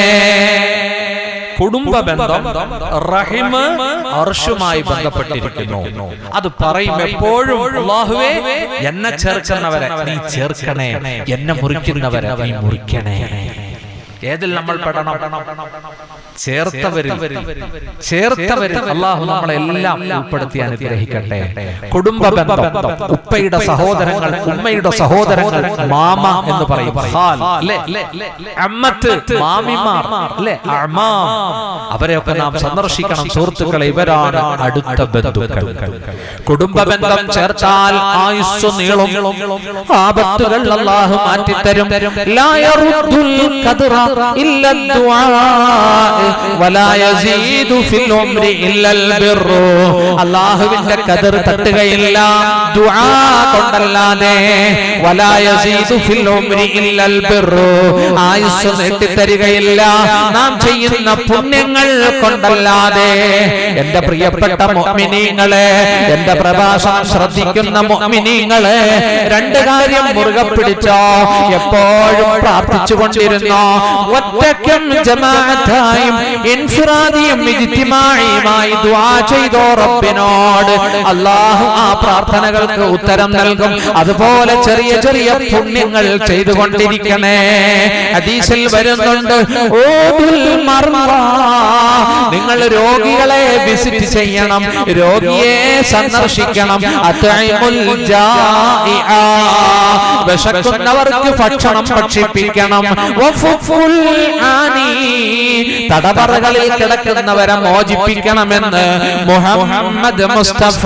കുടുംബ ബന്ധം റഹിമ് അർഷുമായി ബന്ധപ്പെട്ടിരിക്കുന്നു അത് പറയും എപ്പോഴും അല്ലാഹുവേ എന്നെ ചേർക്കുന്നവരെ നീ ചേർക്കണേ എന്നെ മുറിക്കുന്നവരെ നീ മുറിക്കണേ ഏതിൽ നമ്മൾ പെടണം ചേർത്തവരിൽ ചേർത്തവരിൽ അള്ളാഹു നമ്മളെല്ലാം ഉൾപ്പെടുത്തി അനുഗ്രഹിക്കട്ടെ കുടുംബ ബന്ധം ഉപ്പയുടെ സഹോദരങ്ങൾ ഉമ്മയുടെ സഹോദരങ്ങൾ മാമ എന്ന് പറയും ഖാൽ, അല്ലേ? അമ്മത്ത് മാമിമാർ അല്ലേ അമാം അവരെയൊക്കെ നാം സന്ദർശിക്കണം സുഹൃത്തുക്കളെ ഇവരാണ് അടുത്ത ബന്ധുക്കൾ കുടുംബ ബന്ധം ചേർത്താൽ ആയുസ് നീളും ആപത്തുകൾ അള്ളാഹു മാറ്റിത്തരും ലാ യറുദ്ദുൽ ഖദ്റ ഇല്ല ദുആ വലാ യസീദു ഫിൽ ഉംരി ഇല്ലൽ ബിർറു അള്ളാഹുവിന്റെ കതിർ തട്ടുകയില്ല ദുആ കൊണ്ടല്ലാതെ വലാ യസീദു ഫിൽ ഉംരി ഇല്ലൽ ബിർറു ആയുസ് നീട്ടിത്തരികയില്ല നാം ചെയ്യുന്ന പുണ്യങ്ങൾ കൊണ്ടല്ലാതെ എന്റെ പ്രിയപ്പെട്ട മുഅ്മിനീങ്ങളെ എന്റെ പ്രഭാഷണം ശ്രദ്ധിക്കുന്ന മുഅ്മിനീങ്ങളെ രണ്ട് കാര്യം മുറുകെ പിടിച്ചോ എപ്പോഴും പ്രാർത്ഥിച്ചു കൊണ്ടിരുന്നോ ഒറ്റയ്ക്കും ജമാഅത്തായും ഇൻഫിറാദിയും ഇജ്തിമാഇയുമായി ദുആ ചെയ്തോ റബ്ബിനോട് അള്ളാഹു ആ പ്രാർത്ഥനകൾക്ക് ഉത്തരം നൽകും അതുപോലെ ചെറിയ ചെറിയ പുണ്യങ്ങൾ ചെയ്തുകൊണ്ടിരിക്കണേ ഹദീസിൽ വരുന്നുണ്ട് ഓദിൽ മർമറ നിങ്ങൾ രോഗികളെ വിസിറ്റ് ചെയ്യണം രോഗിയെ സന്ദർശിക്കണം അത്ഇമുൽ ജാഇഅ. വിശക്കുന്നവർക്ക് ഭക്ഷണം ഭക്ഷിപ്പിക്കണം വഫുഫുൽ ആനി. തടവറകളിൽ കിടക്കുന്നവരെ മോചിപ്പിക്കണമെന്ന് മുഹമ്മദ് മുസ്തഫ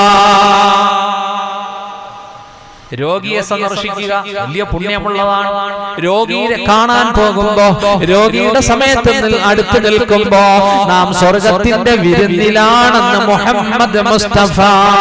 രോഗിയെ സന്ദർശിക്കുക വലിയ പുണ്യമുള്ളതാണ് രോഗിയെ കാണാൻ പോകുമ്പോ രോഗിയുടെ സമയത്ത് നിൽ- അടുത്ത് നിൽക്കുമ്പോ നാം സ്വർഗത്തിന്റെ വിരുന്നിലാണെന്ന് മുഹമ്മദ് മുസ്തഫ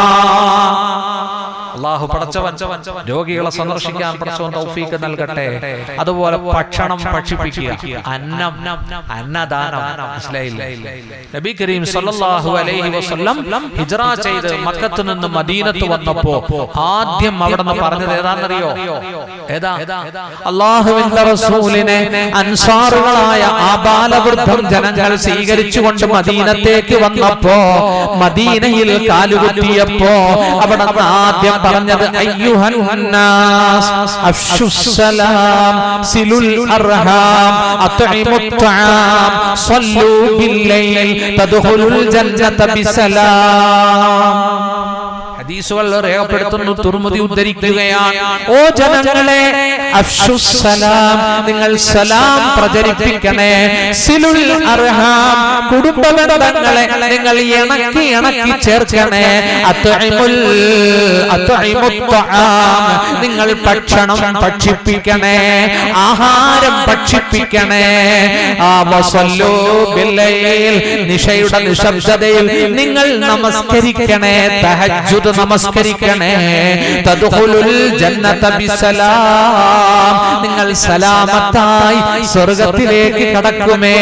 അള്ളാഹു പടച്ചവൻ രോഗികളെ സന്ദർശിക്കാൻ പടച്ചവൻ തൗഫീക്ക് നൽകട്ടെ അതുപോലെ ഭക്ഷണം ഭക്ഷിപ്പിക്കുക അന്നം അന്നദാനം മനസ്സിലായില്ലേ നബി കരീം സല്ലല്ലാഹു അലൈഹി വസല്ലം ഹിജ്റ ചെയ്ത് മക്കത്ത് നിന്ന് മദീനത്ത് വന്നപ്പോ ആദ്യം അവിടെ നിന്ന് പറഞ്ഞത് ഏതാണെന്നറിയോ ഏതാ അള്ളാഹുവിന്റെ റസൂലിനെ അൻസാറുകളായ ആബാലവൃദ്ധം ജനങ്ങൾ സ്വീകരിച്ചുകൊണ്ട് മദീനത്തേക്ക് വന്നപ്പോ മദീനയിൽ കാലുകുത്തിയപ്പോ അവിടെ നിന്ന് ആദ്യം പറഞ്ഞത് അയ്യുഹൻ നാസ് അഫ്ശുസ്സലാം സിലുൽ അർഹാം അത്ഇമുത് തആം സ്വല്ലൂ ബില്ലൈൽ തദ്ഖുലുൽ ജന്നത ബിസലാം ഹദീസുകൾ രേഖപ്പെടുത്തുന്നു തുർമുദി ഉദ്ധരിക്കുകയാണ് ഓ ജനങ്ങളെ അഫ്ശുസ്സലാം നിങ്ങൾ സലാം പ്രചരിപ്പിക്കണേ സിലുൽ അർഹാം കുടുംബ ബന്ധങ്ങളെ നിങ്ങൾ ഇണക്കി ഇണക്കി ചേർക്കണേ അത്ഇമുൽ അത്ഇമുത് തആം നിങ്ങൾ ഭക്ഷണം ഭക്ഷിപ്പിക്കണേ ആഹാരം ഭക്ഷിപ്പിക്കണേ ആ വസല്ലു ബില്ലൈൽ നിശയുടെ നിശബ്ദതയിൽ നിങ്ങൾ നമസ്കരിക്കണേ തഹജ്ജുദ് നമസ്കരിക്കണേ തദ്ഖുലുൽ ജന്നത ബിസലാം നിങ്ങൾ സലാമത്തായി സ്വർഗത്തിലേക്ക് കടക്കുമേ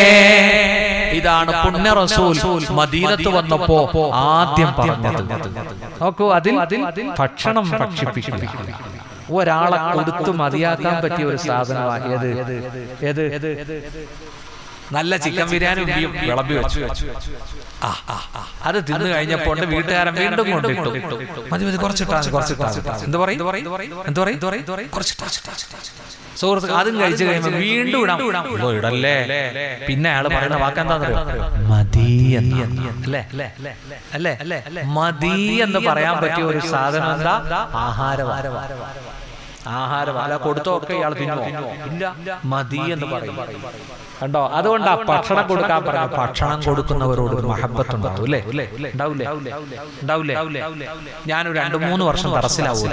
ഇതാണ് പുണ്യ റസൂൽ മദീനത്ത് വന്നപ്പോ ആദ്യം പറഞ്ഞത് നോക്കൂ അതിൽ ഭക്ഷണം ഭക്ഷിപ്പിക്കുക ഒരാളെ കൊടുത്തു മതിയാക്കാൻ പറ്റിയ ഒരു സാധനമാണ് ഏത് ഏത് നല്ല ചിക്കൻ ബിരിയാണി ഉള്ളിയും വിളമ്പി വെച്ചു ആ, ആ, ആ. അത് തിന്നു കഴിഞ്ഞപ്പോൾ വീട്ടുകാരൻ വീണ്ടും കൊണ്ടിട്ടു മതി മതി കുറച്ചിട്ടാ കുറച്ചിട്ടാ എന്ത് പറയും എന്ത് പറയും കുറച്ചിട്ടാ സുഹൃത്ത് അതും കഴിച്ചു കഴിയുമ്പോൾ വീണ്ടും ഇടാം ഓ, ഇടല്ലേ പിന്നെ അയാൾ പറയുന്ന വാക്കെന്താന്നറിയോ മതി എന്ന് അല്ലേ അല്ലേ അല്ലേ മതി എന്ന് പറയാൻ പറ്റിയ ഒരു സാധനം എന്താ ആഹാരം ആഹാരം അല്ല കൊടുത്തൊക്കെ ഇയാൾ തിന്നോ ഇല്ല മതി എന്ന് പറയും കണ്ടോ അതുകൊണ്ടാ ഭക്ഷണം കൊടുക്കാൻ പറഞ്ഞു ഭക്ഷണം കൊടുക്കുന്നവരോട് ഒരു മഹബത്ത് ഉണ്ടാവും അല്ലേ ഉണ്ടാവില്ലേ ഉണ്ടാവില്ലേ ഞാനൊരു രണ്ടു മൂന്ന് വർഷം തറസിലാവും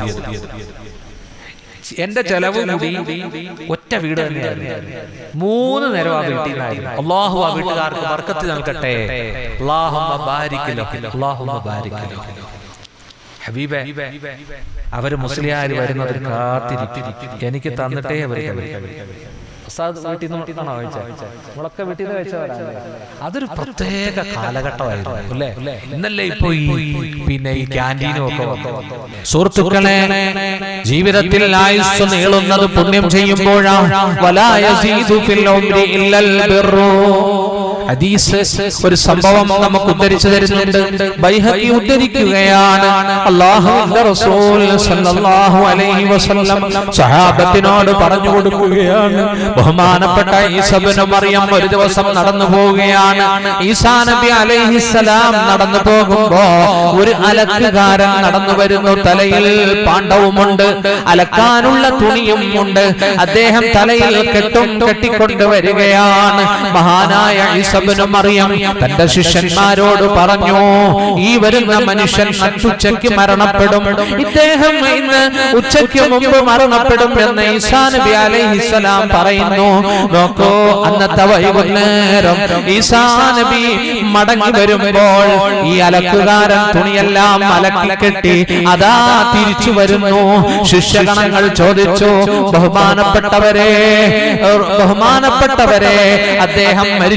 എന്റെ ചെലവ് കൂടി ഒറ്റ വീട് തന്നെയായിരുന്നു മൂന്ന് നേരം ആ വീട്ടിൽ നിന്നായിരുന്നു അള്ളാഹു ആ വീട്ടുകാർക്ക് വർക്കത്ത് നൽകട്ടെ അള്ളാഹുമ്മ ബാരിക്കലോ അള്ളാഹുമ്മ ബാരിക്കലോ ഹബീബെ അവര് മുസ്ലിയാർ വരുന്നത് കാത്തിരിക്കും എനിക്ക് തന്നിട്ടേ അവർ ഉസ്താദ് വീട്ടിൽ നിന്നാണോ കഴിച്ചത് നമ്മളൊക്കെ വീട്ടിൽ നിന്ന് കഴിച്ചവരാണ് അതൊരു പ്രത്യേക കാലഘട്ടമായിരുന്നു അല്ലേ ഇന്നല്ലേ ഇപ്പൊ ഈ പിന്നെ ഈ ക്യാൻറ്റീനും ഒക്കെ വന്നു. സുഹൃത്തുക്കളെ ജീവിതത്തിൽ ആയുസ് നീളുന്നത് പുണ്യം ചെയ്യുമ്പോഴാണ് വലാ യസീദു ഫിൽ ഉംരി ഇല്ലൽ ബിർറു ഹദീസ് ഒരു സംഭവം നമുക്ക് ഉദ്ധരിച്ചു തരുന്നുണ്ട് ബൈഹഖി ഉദ്ധരിക്കുകയാണ് അല്ലാഹുവിന്റെ റസൂൽ സല്ലല്ലാഹു അലൈഹി വസല്ലം സഹാബത്തിനോട് പറഞ്ഞു കൊടുക്കുകയാണ് ബഹുമാനപ്പെട്ട ഈസബിന് മറിയം ഒരു ദിവസം നടന്നു പോവുകയാണ് ഈസാ നബി അലൈഹിസ്സലാം നടന്നു പോകുമ്പോ ഒരു അലക്കുകാരൻ നടന്നു വരുന്നു തലയിൽ പാണ്ഡവുമുണ്ട് അലക്കാനുള്ള തുണിയും ഉണ്ട് അദ്ദേഹം തലയിൽ കെട്ടും കെട്ടിക്കൊണ്ട് വരികയാണ് മഹാനായ ഈസബിന് മറിയം തന്റെ ശിഷ്യന്മാരോട് പറഞ്ഞു ഈ വരുന്ന മനുഷ്യൻ നട്ടുച്ചയ്ക്ക് മരണപ്പെടും ഇദ്ദേഹം ഇന്ന് ഉച്ചയ്ക്ക് മുമ്പ് മരണപ്പെടും എന്ന് ഈസാ നബി അലൈഹിസ്സലാം പറയുന്നു നോക്കൂ അന്നത്തെ വൈകുന്നേരം ഈസാ നബി മടങ്ങി വരുമ്പോൾ ഈ അലക്കുകാരൻ തുണിയെല്ലാം അലക്കി കെട്ടി അതാ തിരിച്ചു വരുന്നു ശിഷ്യഗണങ്ങൾ ചോദിച്ചു ബഹുമാനപ്പെട്ടവരെ ബഹുമാനപ്പെട്ടവരെ അദ്ദേഹം മരിച്ചിട്ടില്ല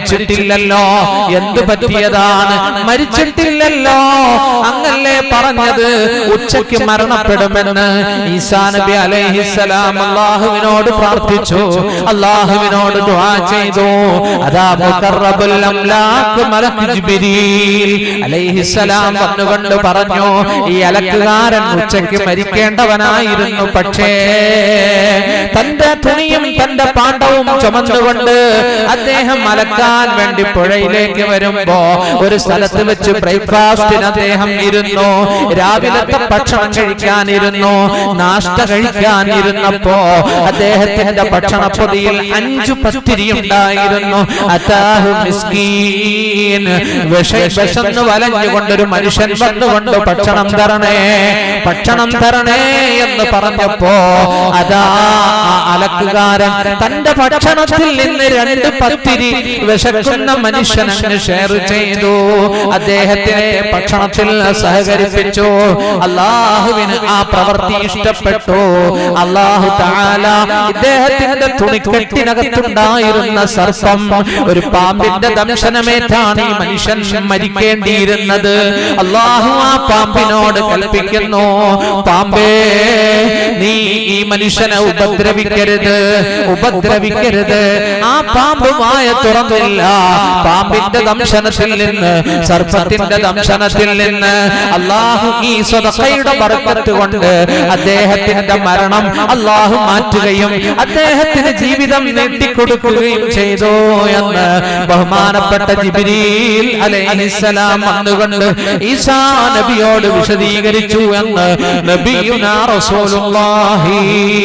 മരിച്ചില്ലല്ലോ എന്ത് പറ്റിയതാണ് മരിച്ചിട്ടില്ലല്ലോ അങ്ങല്ലേ പറഞ്ഞത് ഉച്ചയ്ക്ക് മരണപ്പെടുമെന്ന് ഈസാ നബി അലൈഹിസ്സലാം അള്ളാഹുവിനോട് പ്രാർത്ഥിച്ചു അള്ളാഹുവിനോട് ദുആ ചെയ്തു അതാ മുഖറബുൽ അംലാക്ക് മലക്ക് ജിബ്രീൽ അലൈഹിസ്സലാം വന്നുകൊണ്ട് പറഞ്ഞു ഈ അലക്കുകാരൻ ഉച്ചയ്ക്ക് മരിക്കേണ്ടവനായിരുന്നു പക്ഷേ തന്റെ തുണിയും തന്റെ പാണ്ഡവും ചുമന്നുകൊണ്ട് അദ്ദേഹം അലക്കാൻ വേണ്ടി പുഴയിലേക്ക് വരുമ്പോ ഒരു സ്ഥലത്ത് വെച്ച് ബ്രേക്ക്ഫാസ്റ്റിന് അദ്ദേഹം ഇരുന്നു രാവിലത്തെ ഭക്ഷണം കഴിക്കാനിരുന്നു നാഷ്ട കഴിക്കാനിരുന്നപ്പോ അദ്ദേഹത്തിന്റെ ഭക്ഷണപ്പൊതിയിൽ അഞ്ചു പത്തിരി ഉണ്ടായിരുന്നു അതാഹു മിസ്കീൻ വിഷ- വിശന്ന് വലഞ്ഞുകൊണ്ടൊരു മനുഷ്യൻ വന്നുകൊണ്ട് ഭക്ഷണം തരണേ ഭക്ഷണം തരണേ എന്ന് പറഞ്ഞപ്പോ അതാ ആ അലക്കുകാരൻ തന്റെ ഭക്ഷണത്തിൽ നിന്ന് രണ്ട് പത്തിരി വിശക്കുന്ന മനുഷ്യൻ അങ്ങ് ഷെയർ ചെയ്തു അദ്ദേഹത്തിനെ ഭക്ഷണത്തിൽ സഹകരിപ്പിച്ചു അള്ളാഹുവിന് ആ പ്രവൃത്തി ഇഷ്ടപ്പെട്ടു അള്ളാഹു താല ഇദ്ദേഹത്തിന്റെ തുണിക്കെട്ടിനകത്തുണ്ടായിരുന്ന സർപ്പം ഒരു പാമ്പിന്റെ ദംശനമേറ്റാണ് ഈ മനുഷ്യൻ മരിക്കേണ്ടിയിരുന്നത് അള്ളാഹു ആ പാമ്പിനോട് കൽപ്പിക്കുന്നു പാമ്പേ നീ ഈ മനുഷ്യനെ ഉപദ്രവിക്കരുത് ഉപദ്രവിക്കരുത് ആ പാമ്പ് മായ തുറന്നില്ല പാമ്പിന്റെ ദംശനത്തിൽ നിന്ന് സർപ്പത്തിന്റെ ദംശനത്തിൽ നിന്ന് അള്ളാഹു ഈ സ്വതയുടെ ബർക്കത്ത് കൊണ്ട് അദ്ദേഹത്തിന്റെ മരണം അള്ളാഹു മാറ്റുകയും അദ്ദേഹത്തിന് ജീവിതം നീട്ടിക്കൊടുക്കുകയും ചെയ്തു എന്ന് ബഹുമാനപ്പെട്ട ജിബിരിൽ അലൈഹിസ്സലാം വന്നുകൊണ്ട് ഈസാ നബിയോട് വിശദീകരിച്ചു എന്ന് നബിയുനാ റസൂലുള്ളാഹി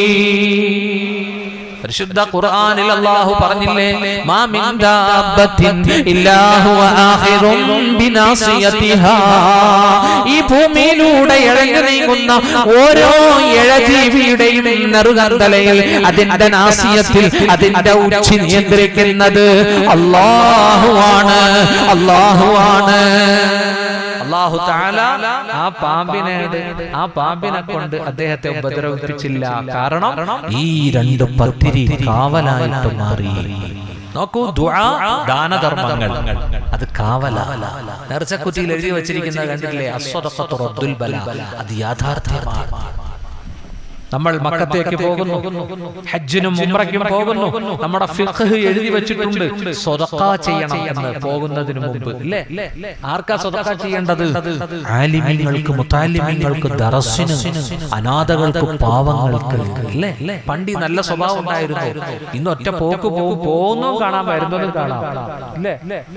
പരിശുദ്ധ ഖുർആനിൽ അല്ലാഹു പറഞ്ഞില്ലേ മാ മിൻ ദാബത്തിൻ ഇല്ലാ ഹുവ ആഖിറും ബിനാസിയതിഹാ ഈ ഭൂമിയിലൂടെ ഇഴഞ്ഞു നീങ്ങുന്ന ഓരോ ഇഴജീവിയുടെയും നെറുകന്തലയിൽ അതിന്റെ നാസിയത്തിൽ അതിന്റെ ഉച്ചി നിയന്ത്രിക്കുന്നത് അല്ലാഹുവാണ് അല്ലാഹുവാണ് അള്ളാഹു താല ആ പാമ്പിനെ ആ പാമ്പിനെ കൊണ്ട് അദ്ദേഹത്തെ ഉപദ്രവിപ്പിച്ചില്ല കാരണം ഈ രണ്ട് പത്തിരി കാവലായിട്ട് മാറി നോക്കൂ ദുആ ദാനധർമ്മങ്ങൾ അത് കാവല നേർച്ചക്കുറ്റിയിൽ എഴുതി വെച്ചിരിക്കുന്നത് കണ്ടില്ലേ അസ്വദഖത്തു റദ്ദുൽ ബല അത് യാഥാർത്ഥ്യമാണ് നമ്മൾ മക്കത്തേക്ക് പോകുന്നു ഹജ്ജിനും ഉംറയ്ക്കും പോകുന്നു നമ്മുടെ ഫിഖ് എഴുതി വെച്ചിട്ടുണ്ട് സ്വതക്ക ചെയ്യണം എന്ന് പോകുന്നതിന് മുമ്പ് ഇല്ലേ ആർക്കാ സ്വതക്ക ചെയ്യേണ്ടത് ആലിമ്യങ്ങൾക്ക് മുത്താലിമ്യങ്ങൾക്ക് ദറസിന് അനാഥകൾക്ക് പാവങ്ങൾക്ക് അല്ലേ പണ്ടി നല്ല സ്വഭാവം ഉണ്ടായിരുന്നു ഇന്ന് ഒറ്റ പോക്ക് പോകും പോകുന്നതും കാണാൻ വരുന്നതും കാണാം ഇല്ലേ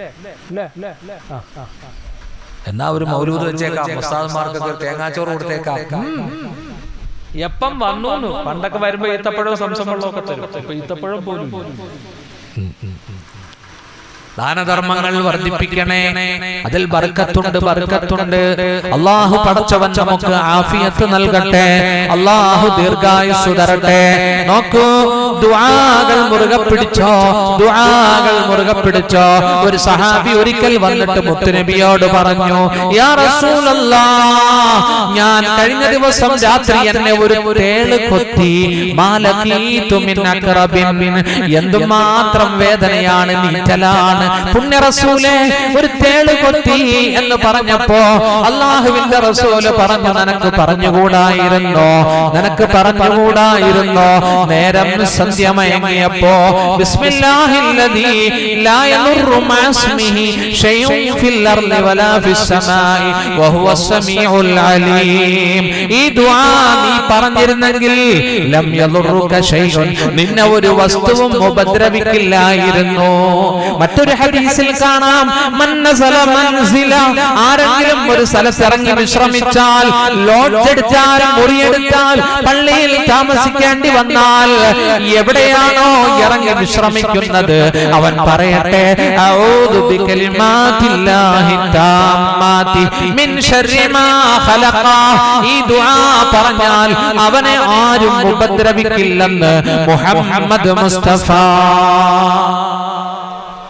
എന്നാ ഒരു മൗലൂദ് വെച്ചേക്കാം ഉസ്താദ്മാർക്കൊക്കെ തേങ്ങാച്ചോറ് കൊടുത്തേക്കാം ഉം. എപ്പം വന്നു എന്ന്. പണ്ടൊക്കെ വരുമ്പോ ഈത്തപ്പഴവും സംസമ്പളവും ഒക്കെ തരും ഇപ്പൊ ഈത്തപ്പഴം പോലും ഇല്ല. ദാനധർമ്മങ്ങൾ വർദ്ധിപ്പിക്കണേ അതിൽ ബർക്കത്തുണ്ട് ബർക്കത്തുണ്ട് അള്ളാഹു പടച്ചവൻ നമുക്ക് ആഫിയത്ത് നൽകട്ടെ അള്ളാഹു ദീർഘായുസ് തരട്ടെ നോക്കൂ ദുആകൾ മുറുകെ പിടിച്ചോ ദുആകൾ മുറുകെ പിടിച്ചോ ഒരു സഹാബി ഒരിക്കൽ വന്നിട്ട് മുത്തുനബിയോട് പറഞ്ഞു യാ റസൂലല്ലാഹ് ഞാൻ കഴിഞ്ഞ ദിവസം രാത്രി എന്നെ ഒരു തേള് കൊത്തി മാലകീതു മിൻ അക്റബിൻ എന്തുമാത്രം വേദനയാണ് നീറ്റലാണ് പുണ്യ റസൂലെ ഒരു തേള് കൊത്തി എന്ന് പറഞ്ഞപ്പോ അള്ളാഹുവിന്റെ റസൂല് പറഞ്ഞു നിനക്ക് പറഞ്ഞുകൂടായിരുന്നോ നിനക്ക് പറഞ്ഞുകൂടായിരുന്നോ നേരം സന്ധ്യ മയങ്ങിയപ്പോ ബിസ്മില്ലാഹില്ലദീ ലാ യദുറു മഅസ്മിഹി ഷൈഉൻ ഫിൽ അർളി വലാ ഫിസ് സമാഇ വഹുവ സമീഉൽ അലീം ഈ ദുആ നീ പറഞ്ഞിരുന്നെങ്കിൽ ലം യദുറുക ഷൈഉൻ നിന്നെ ഒരു വസ്തുവും ഉപദ്രവിക്കില്ലായിരുന്നു മറ്റൊരു ഹദീസിൽ കാണാം മന്നസല മൻസില ആരെങ്കിലും ഒരു സ്ഥലത്ത് ഇറങ്ങി വിശ്രമിച്ചാൽ ലോഡ്ജ് എടുത്താൽ മുറിയെടുത്താൽ പള്ളിയിൽ താമസിക്കേണ്ടി വന്നാൽ എവിടെയാണോ ഇറങ്ങി വിശ്രമിക്കുന്നത് അവൻ പറയട്ടെ ഔദു ബികലിമാതില്ലാഹി താമ്മാതി മിൻ ശർരി മാ ഖലഖ ഈ ദുആ പറഞ്ഞാൽ അവനെ ആരും ഉപദ്രവിക്കില്ലെന്ന് മുഹമ്മദ് മുസ്തഫ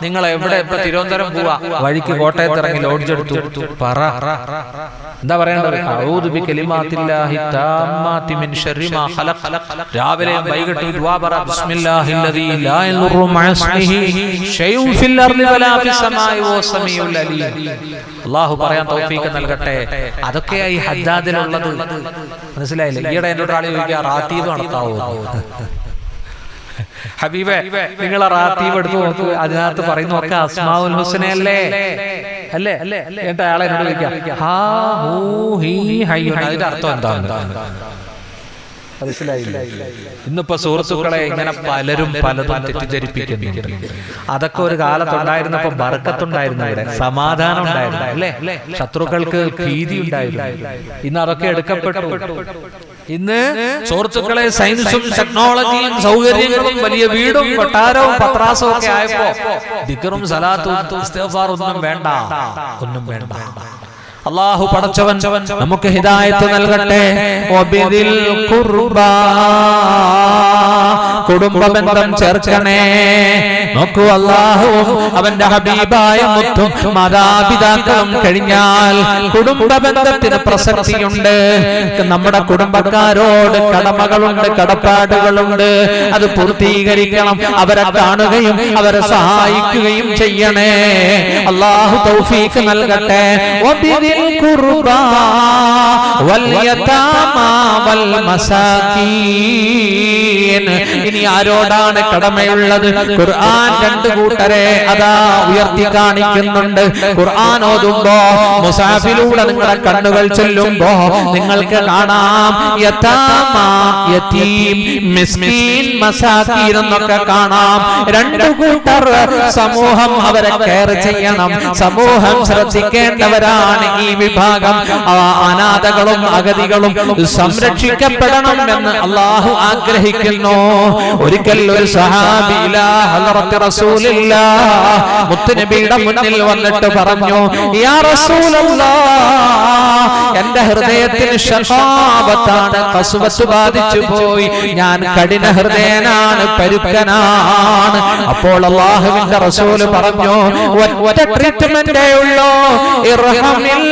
നിങ്ങൾ എവിടെ ഇപ്പൊ തിരുവനന്തപുരം പോവാ വഴിക്ക് കോട്ടയത്ത് ഇറങ്ങി ലോഡ്ജ് എടുത്തു പറ എന്താ പറയേണ്ടത് അഊദു ബികലിമാത്തില്ലാഹി താമ്മാതി മിൻ ശർരി മാ ഖലഖ രാവിലെയും വൈകിട്ടും ദുആ പറ ബിസ്മില്ലാഹില്ലദീ ലാ യദുറു മഅ ഇസ്മിഹി ഷൈഉൻ ഫിൽ അർളി വലാ ഫിസ് സമാഇ വഹുവ സമീഉൽ അലീം അല്ലാഹു പറയാൻ തൗഫീഖ് നൽകട്ടെ അതൊക്കെയാ ഈ ഹജ്ജാദിലുള്ളത് മനസ്സിലായില്ലേ ഈയിടെ എന്നോട് ആളെ ചോദിക്കുക റാത്തീബ് നടത്താവോ ഹബീബെ നിങ്ങൾ റാത്തീബ് എടുത്ത് നോക്ക് അതിനകത്ത് പറയുന്ന ഒക്കെ അസ്മാഉൽ ഹുസ്ന അല്ലേ അല്ലേ അല്ലേ എന്നിട്ട് അയാളെ എന്നോട് ചോദിക്കാം ഹാ ഹൂ ഹീ ഹയ്യുൻ അതിന്റെ അർത്ഥം എന്താണ് മനസ്സിലായില്ല ഇന്നിപ്പോ സുഹൃത്തുക്കളെ ഇങ്ങനെ പലരും പലതും തെറ്റിദ്ധരിപ്പിക്കുന്നുണ്ട് അതൊക്കെ ഒരു കാലത്തുണ്ടായിരുന്നപ്പോ ബർക്കത്തുണ്ടായിരുന്നു ഇവിടെ സമാധാനം ഉണ്ടായിരുന്നു അല്ലേ ശത്രുക്കൾക്ക് ഭീതി ഉണ്ടായിരുന്നു ഇന്ന് അതൊക്കെ എടുക്കപ്പെട്ടു ഇന്ന് സുഹൃത്തുക്കളെ സയൻസും ടെക്നോളജിയും സൗകര്യങ്ങളും വലിയ വീടും കൊട്ടാരവും പത്രാസവും ഒക്കെ ആയപ്പോ ദിക്കറും സലാത്തും ഇസ്തിഗ്ഫാറും ഒന്നും വേണ്ട ഒന്നും വേണ്ട അള്ളാഹു പടച്ചവൻ നമുക്ക് ഹിദായത്ത് നൽകട്ടെ വബിദിൽ ഖുർബാ കുടുംബ ബന്ധം ചേർക്കണേ നോക്കൂ അള്ളാഹു അവന്റെ ഹബീബായ മുത്തും മാതാപിതാക്കളും കഴിഞ്ഞാൽ കുടുംബ ബന്ധത്തിന് പ്രസക്തിയുണ്ട് നമ്മുടെ കുടുംബക്കാരോട് കടമകളുണ്ട് കടപ്പാടുകളുണ്ട് അത് പൂർത്തീകരിക്കണം അവരെ കാണുകയും അവരെ സഹായിക്കുകയും ചെയ്യണേ അള്ളാഹു തൗഫീഖ് നൽകട്ടെ وبذي القربى واليتامى والمساكين ഇനി ആരോടാണ് കടമയുള്ളത് ഖുർആൻ രണ്ട് കൂട്ടരെ അതാ ഉയർത്തി കാണിക്കുന്നുണ്ട് ഖുർആൻ ഓതുമ്പോ മുസാഫിലൂടെ നിങ്ങളുടെ കണ്ണുകൾ ചൊല്ലുമ്പോ നിങ്ങൾക്ക് കാണാം യതാമ യതീം മിസ്കീൻ മസാക്കീൻ എന്നൊക്കെ കാണാം രണ്ടു കൂട്ടർ സമൂഹം അവരെ കെയർ ചെയ്യണം സമൂഹം ശ്രദ്ധിക്കേണ്ടവരാണ് ഈ വിഭാഗം ആ അനാഥകളും അഗതികളും സംരക്ഷിക്കപ്പെടണം എന്ന് അള്ളാഹു ആഗ്രഹിക്കുന്നു ഒരിക്കൽ ഒരു സഹാബിയില ഹളറത്ത് റസൂലില്ല മുത്തുനബിയുടെ മുന്നിൽ വന്നിട്ട് പറഞ്ഞു യാ റസൂലല്ലാ എന്റെ ഹൃദയത്തിന് ഷഹാബത്താണ് കസുവത്ത് ബാധിച്ചു പോയി ഞാൻ കഠിന ഹൃദയനാണ് പരുക്കനാണ് അപ്പോൾ അള്ളാഹുവിന്റെ റസൂല് പറഞ്ഞു ഒറ്റ ട്രീറ്റ്മെന്റേ ഉള്ളൂ ഇർഹമിൽ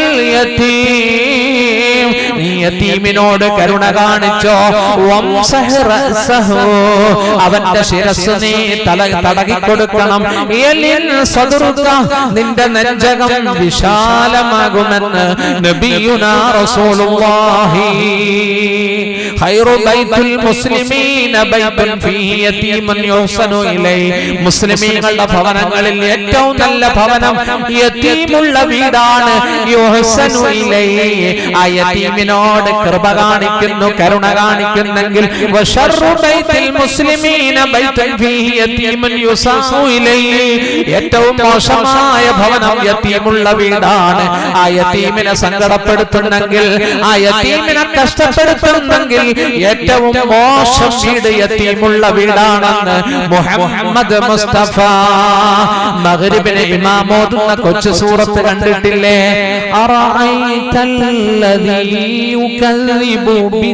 യതീം നീ യതീമിനോട് കരുണ കാണിച്ചോ വംസഹ് റഅസഹു. അവന്റെ ശിരസ് നീ തല തടകി കൊടുക്കണം യലിൻ സദറുക. നിന്റെ നെഞ്ചകം വിശാലമാകുമെന്ന് നബിയുനാ റസൂലുള്ളാഹി ഖൈറു ബൈത്തുൽ മുസ്ലിമീന ബൈത്തുൻ ഫീഹി യതീമുൻ യുഹ്സനു ഇലൈ മുസ്ലിമീങ്ങളുടെ ഭവനങ്ങളിൽ ഏറ്റവും നല്ല ഭവനം യതീമുള്ള വീടാണ് യുഹ്സനു ഇലൈ ആ യതീമിനോട് കൃപ കാണിക്കുന്നു കരുണ കാണിക്കുന്നെങ്കിൽ വശർറു ബൈത്തുൽ മുസ്ലിമീന ബൈത്തുൻ ഫീഹി യതീമുൻ യുസാഉ ഇലൈ ഏറ്റവും മോശമായ ഭവനം യതീമുള്ള വീടാണ് ആ യതീമിനെ സങ്കടപ്പെടുത്തുന്നെങ്കിൽ ആ യതീമിനെ കഷ്ടപ്പെടുത്തുന്നെങ്കിൽ ഏറ്റവും മോശം വീട് യതീമുള്ള വീടാണെന്ന് മുഹമ്മദ് മുസ്തഫ മഗ്രിബിനെ ഇമാമോതുന്ന കൊച്ചു സൂറത്ത് കണ്ടിട്ടില്ലേ അറഅയ്തല്ലദീ യുകല്ലിബു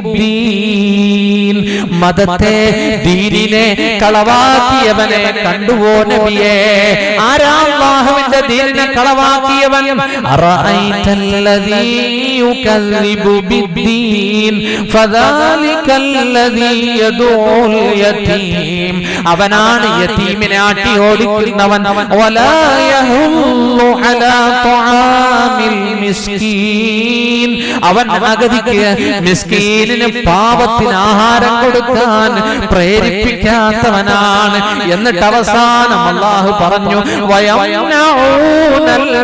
ബിദ്ദീൻ മതത്തെ ദീനിനെ കളവാക്കിയവനെ കണ്ടുവോ നബിയേ ആരാ അല്ലാഹുവിന്റെ ദീനിനെ കളവാക്കിയവൻ അറഅയ്തല്ലദീ യുകല്ലിബു ബിദ്ദീൻ ഫദാലിക്കല്ലദീ യദൂൽ യതീം അവനാണ് യതീമിനെ ആട്ടി ഓടിക്കുന്നവൻ വലാ യഹുല്ലു അലാ തുആമിൽ മിസ്കീൻ അവൻ അഗതിക്ക് മിസ്കീനിന് പാപത്തിന് ആഹാരം കൊടുക്കാൻ പ്രേരിപ്പിക്കാത്തവനാണ് എന്നിട്ട് അവസാനം അള്ളാഹു പറഞ്ഞു വയംനഊനൽ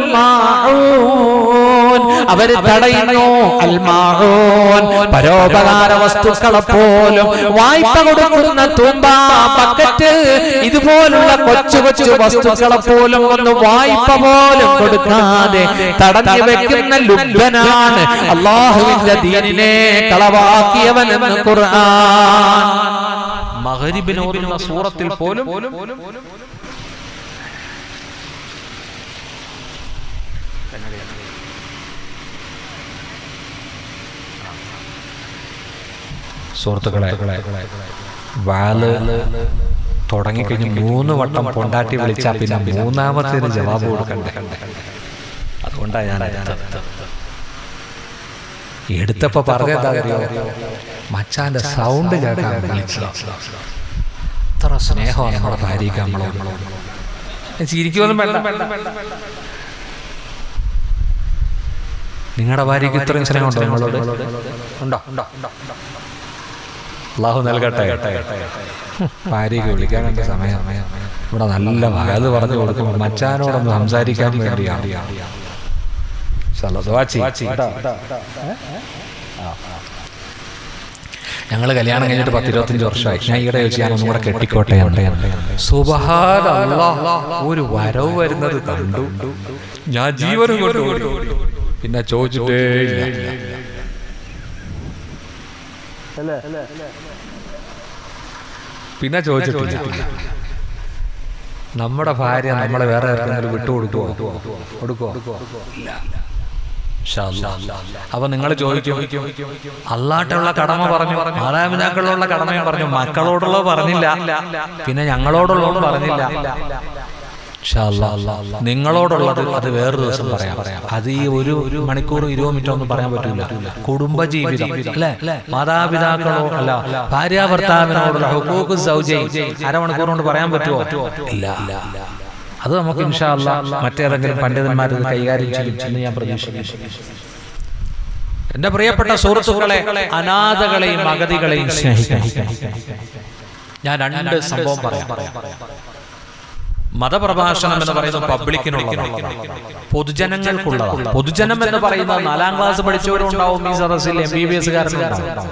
മാഊൻ അവര് തടയുന്നു അൽമാഊൻ പരോപകാര വസ്തുക്കളെ പോലും വായ്പ കൊടുക്കുന്ന തുമ്പ ബക്കറ്റ് ഇതുപോലുള്ള കൊച്ചു കൊച്ചു വസ്തുക്കളെ പോലും ഒന്ന് വായ്പ പോലും കൊടുക്കാതെ തടഞ്ഞു വെക്കുന്ന ലുബ്ധനാണ് അള്ളാഹുവിന്റെ ദീനിനെ കളവാക്കിയവൻ എന്ന് ഖുർആൻ മഗ്രിബിനോടുള്ള സൂറത്തിൽ പോലും സുഹൃത്തുക്കളെ വാല് തുടങ്ങിക്കഴിഞ്ഞ് മൂന്ന് വട്ടം പൊണ്ടാട്ടി വിളിച്ചാൽ പിന്നെ മൂന്നാമത്തേന് ജവാബ് കൊടുക്കണ്ടേ അതുകൊണ്ടാണ് ഞാൻ എടുത്തത് എടുത്തപ്പോ പറഞ്ഞതാ അറിയോ മച്ചാന്റെ സൗണ്ട് കേൾക്കാൻ വിളിച്ചു അത്ര സ്നേഹമാണ് നമ്മുടെ ഭാര്യയ്ക്ക് നമ്മളോട് ചിരിക്കൊന്നും വേണ്ട നിങ്ങളുടെ ഭാര്യയ്ക്ക് ഇത്രയും സ്നേഹമുണ്ടോ നിങ്ങളോട് ഉണ്ടോ ഉണ്ടോ അള്ളാഹു നൽകട്ടെ ഭാര്യയ്ക്ക് വിളിക്കാൻ കണ്ട സമയം ഇവിടെ നല്ല വയത് പറഞ്ഞു കൊടുക്കുമ്പോൾ മച്ചാനോടൊന്ന് സംസാരിക്കാൻ വേണ്ടിയാണ് ഞങ്ങൾ കല്യാണം കഴിഞ്ഞിട്ട് പത്തിരുപത്തഞ്ച് വർഷമായി ഞാൻ ഈയിടെ ചോദിച്ചു ഞാൻ ഒന്നും കൂടെ കെട്ടിക്കോട്ടെ സുബഹാന ഒരു വരവ് വരുന്നത് കണ്ടു ഞാൻ ജീവനും കൊണ്ട് ഓടി. പിന്നെ ചോദിച്ചിട്ടേ ഇല്ല. പിന്നെ ചോദിച്ചിട്ടില്ല നമ്മുടെ ഭാര്യ നമ്മളെ വേറെ ആർക്കെങ്കിലും വിട്ടുകൊടുക്കുവോ കൊടുക്കുവോ ഇൻഷാ അല്ലാ. അപ്പൊ നിങ്ങൾ ചോദിക്കും അള്ളാട്ടുള്ള കടമ പറഞ്ഞു മാതാപിതാക്കളോടുള്ള കടമയും പറഞ്ഞു മക്കളോടുള്ള പറഞ്ഞില്ല പിന്നെ ഞങ്ങളോടുള്ളതും പറഞ്ഞില്ല ഇൻഷാ അല്ലാ. നിങ്ങളോടുള്ളത് അത് വേറൊരു ദിവസം പറയാം അത് ഈ ഒരു ഒരു മണിക്കൂർ ഇരുപത് മിനിറ്റ് ഒന്നും പറയാൻ പറ്റില്ല കുടുംബജീവിതം അല്ലെ മാതാപിതാക്കളോ അല്ല ഭാര്യ ഭർത്താവിനോടുള്ള ഹുക്കൂക്ക് സൗജി അരമണിക്കൂർ കൊണ്ട് പറയാൻ പറ്റുമോ ഇല്ല അത് നമുക്ക് ഇൻഷാ അല്ലാ മറ്റേതെങ്കിലും പണ്ഡിതന്മാർ ഇത് കൈകാര്യം ചെയ്യും എന്ന് ഞാൻ പ്രതീക്ഷിക്കുന്നു എന്റെ പ്രിയപ്പെട്ട സുഹൃത്തുക്കളെ അനാഥകളെയും അഗതികളെയും സ്നേഹിക്കണം ഞാൻ രണ്ട് സംഭവം പറയാം മതപ്രഭാഷണം എന്ന് പറയുന്നത് പബ്ലിക്കിനുള്ളതാണ് പൊതുജനങ്ങൾക്കുള്ളതാണ് പൊതുജനം എന്ന് പറയുന്നത് നാലാം ക്ലാസ് പഠിച്ചവരുണ്ടാവും ഈ സദസ്സിൽ എം ബി ബി എസ്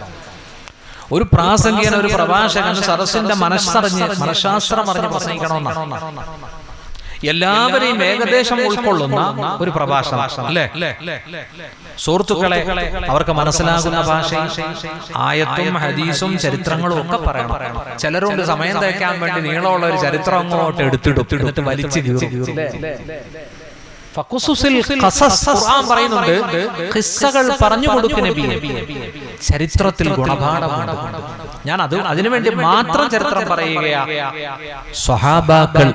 ഒരു പ്രാസംഗികൻ ഒരു പ്രഭാഷകൻ സദസ്സിന്റെ മനസ്സറിഞ്ഞ് മനഃശാസ്ത്രം അറിഞ്ഞ് പ്രസംഗിക്കണമെന്നാണ് എല്ലാവരെയും ഏകദേശം ഉൾക്കൊള്ളുന്ന ഒരു പ്രഭാഷണം അല്ലേ സുഹൃത്തുക്കളെ അവർക്ക് മനസ്സിലാകുന്ന ഭാഷയും ആയത്തും ഹദീസും ചരിത്രങ്ങളും ഒക്കെ പറയണം ചിലരുണ്ട് സമയം തേക്കാൻ വേണ്ടി നീളമുള്ള ഒരു ചരിത്രം അങ്ങോട്ട് എടുത്തിടും എന്നിട്ട് വലിച്ചു കീറും ഫഖുസുസിൽ ഖസസ് ഖുർആൻ പറയുന്നുണ്ട് ഖിസ്സകൾ പറഞ്ഞു കൊടുക്കുന്ന നബിയെ ചരിത്രത്തിൽ ഗുണപാഠമുണ്ട് ഞാൻ അത് അതിനുവേണ്ടി മാത്രം ചരിത്രം പറയുകയാ സ്വഹാബാക്കൾ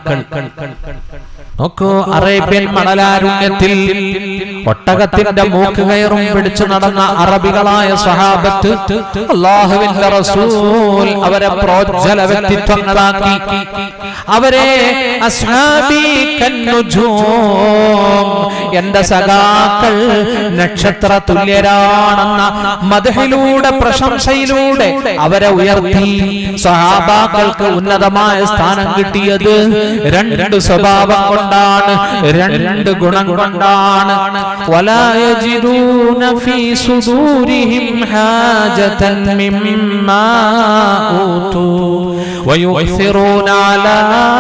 നോക്കൂ അറേബ്യൻ മണലാരുണ്യത്തിൽ ഒട്ടകത്തിന്റെ മൂക്ക് കയറും പിടിച്ചു നടന്ന അറബികളായ സഹാബത്ത് അള്ളാഹുവിന്റെ റസൂൽ അവരെ പ്രോജ്വല വ്യക്തിത്വങ്ങളാക്കി അവരെ അസ്ഹാബി കന്നുജൂം എന്റെ സഖാക്കൾ നക്ഷത്ര തുല്യരാണെന്ന മദഹിലൂടെ പ്രശംസയിലൂടെ അവരെ ഉയർത്തി സഹാബാക്കൾക്ക് ഉന്നതമായ സ്ഥാനം കിട്ടിയത് രണ്ട് സ്വഭാവം കൊണ്ടാണ് രണ്ട് ഗുണം കൊണ്ടാണ് ولا يجدون في صدورهم حاجة مما أوتوا ويؤثرون على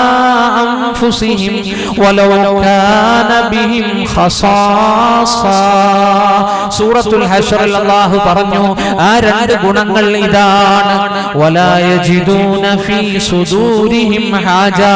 أنفسهم ولو كان بهم خصاصة സൂറത്തുൽ ഹഷറിൽ അല്ലാഹു പറഞ്ഞു ആ രണ്ട് ഗുണങ്ങൾ ഇതാണ് ولا يجدون في صدورهم حاجة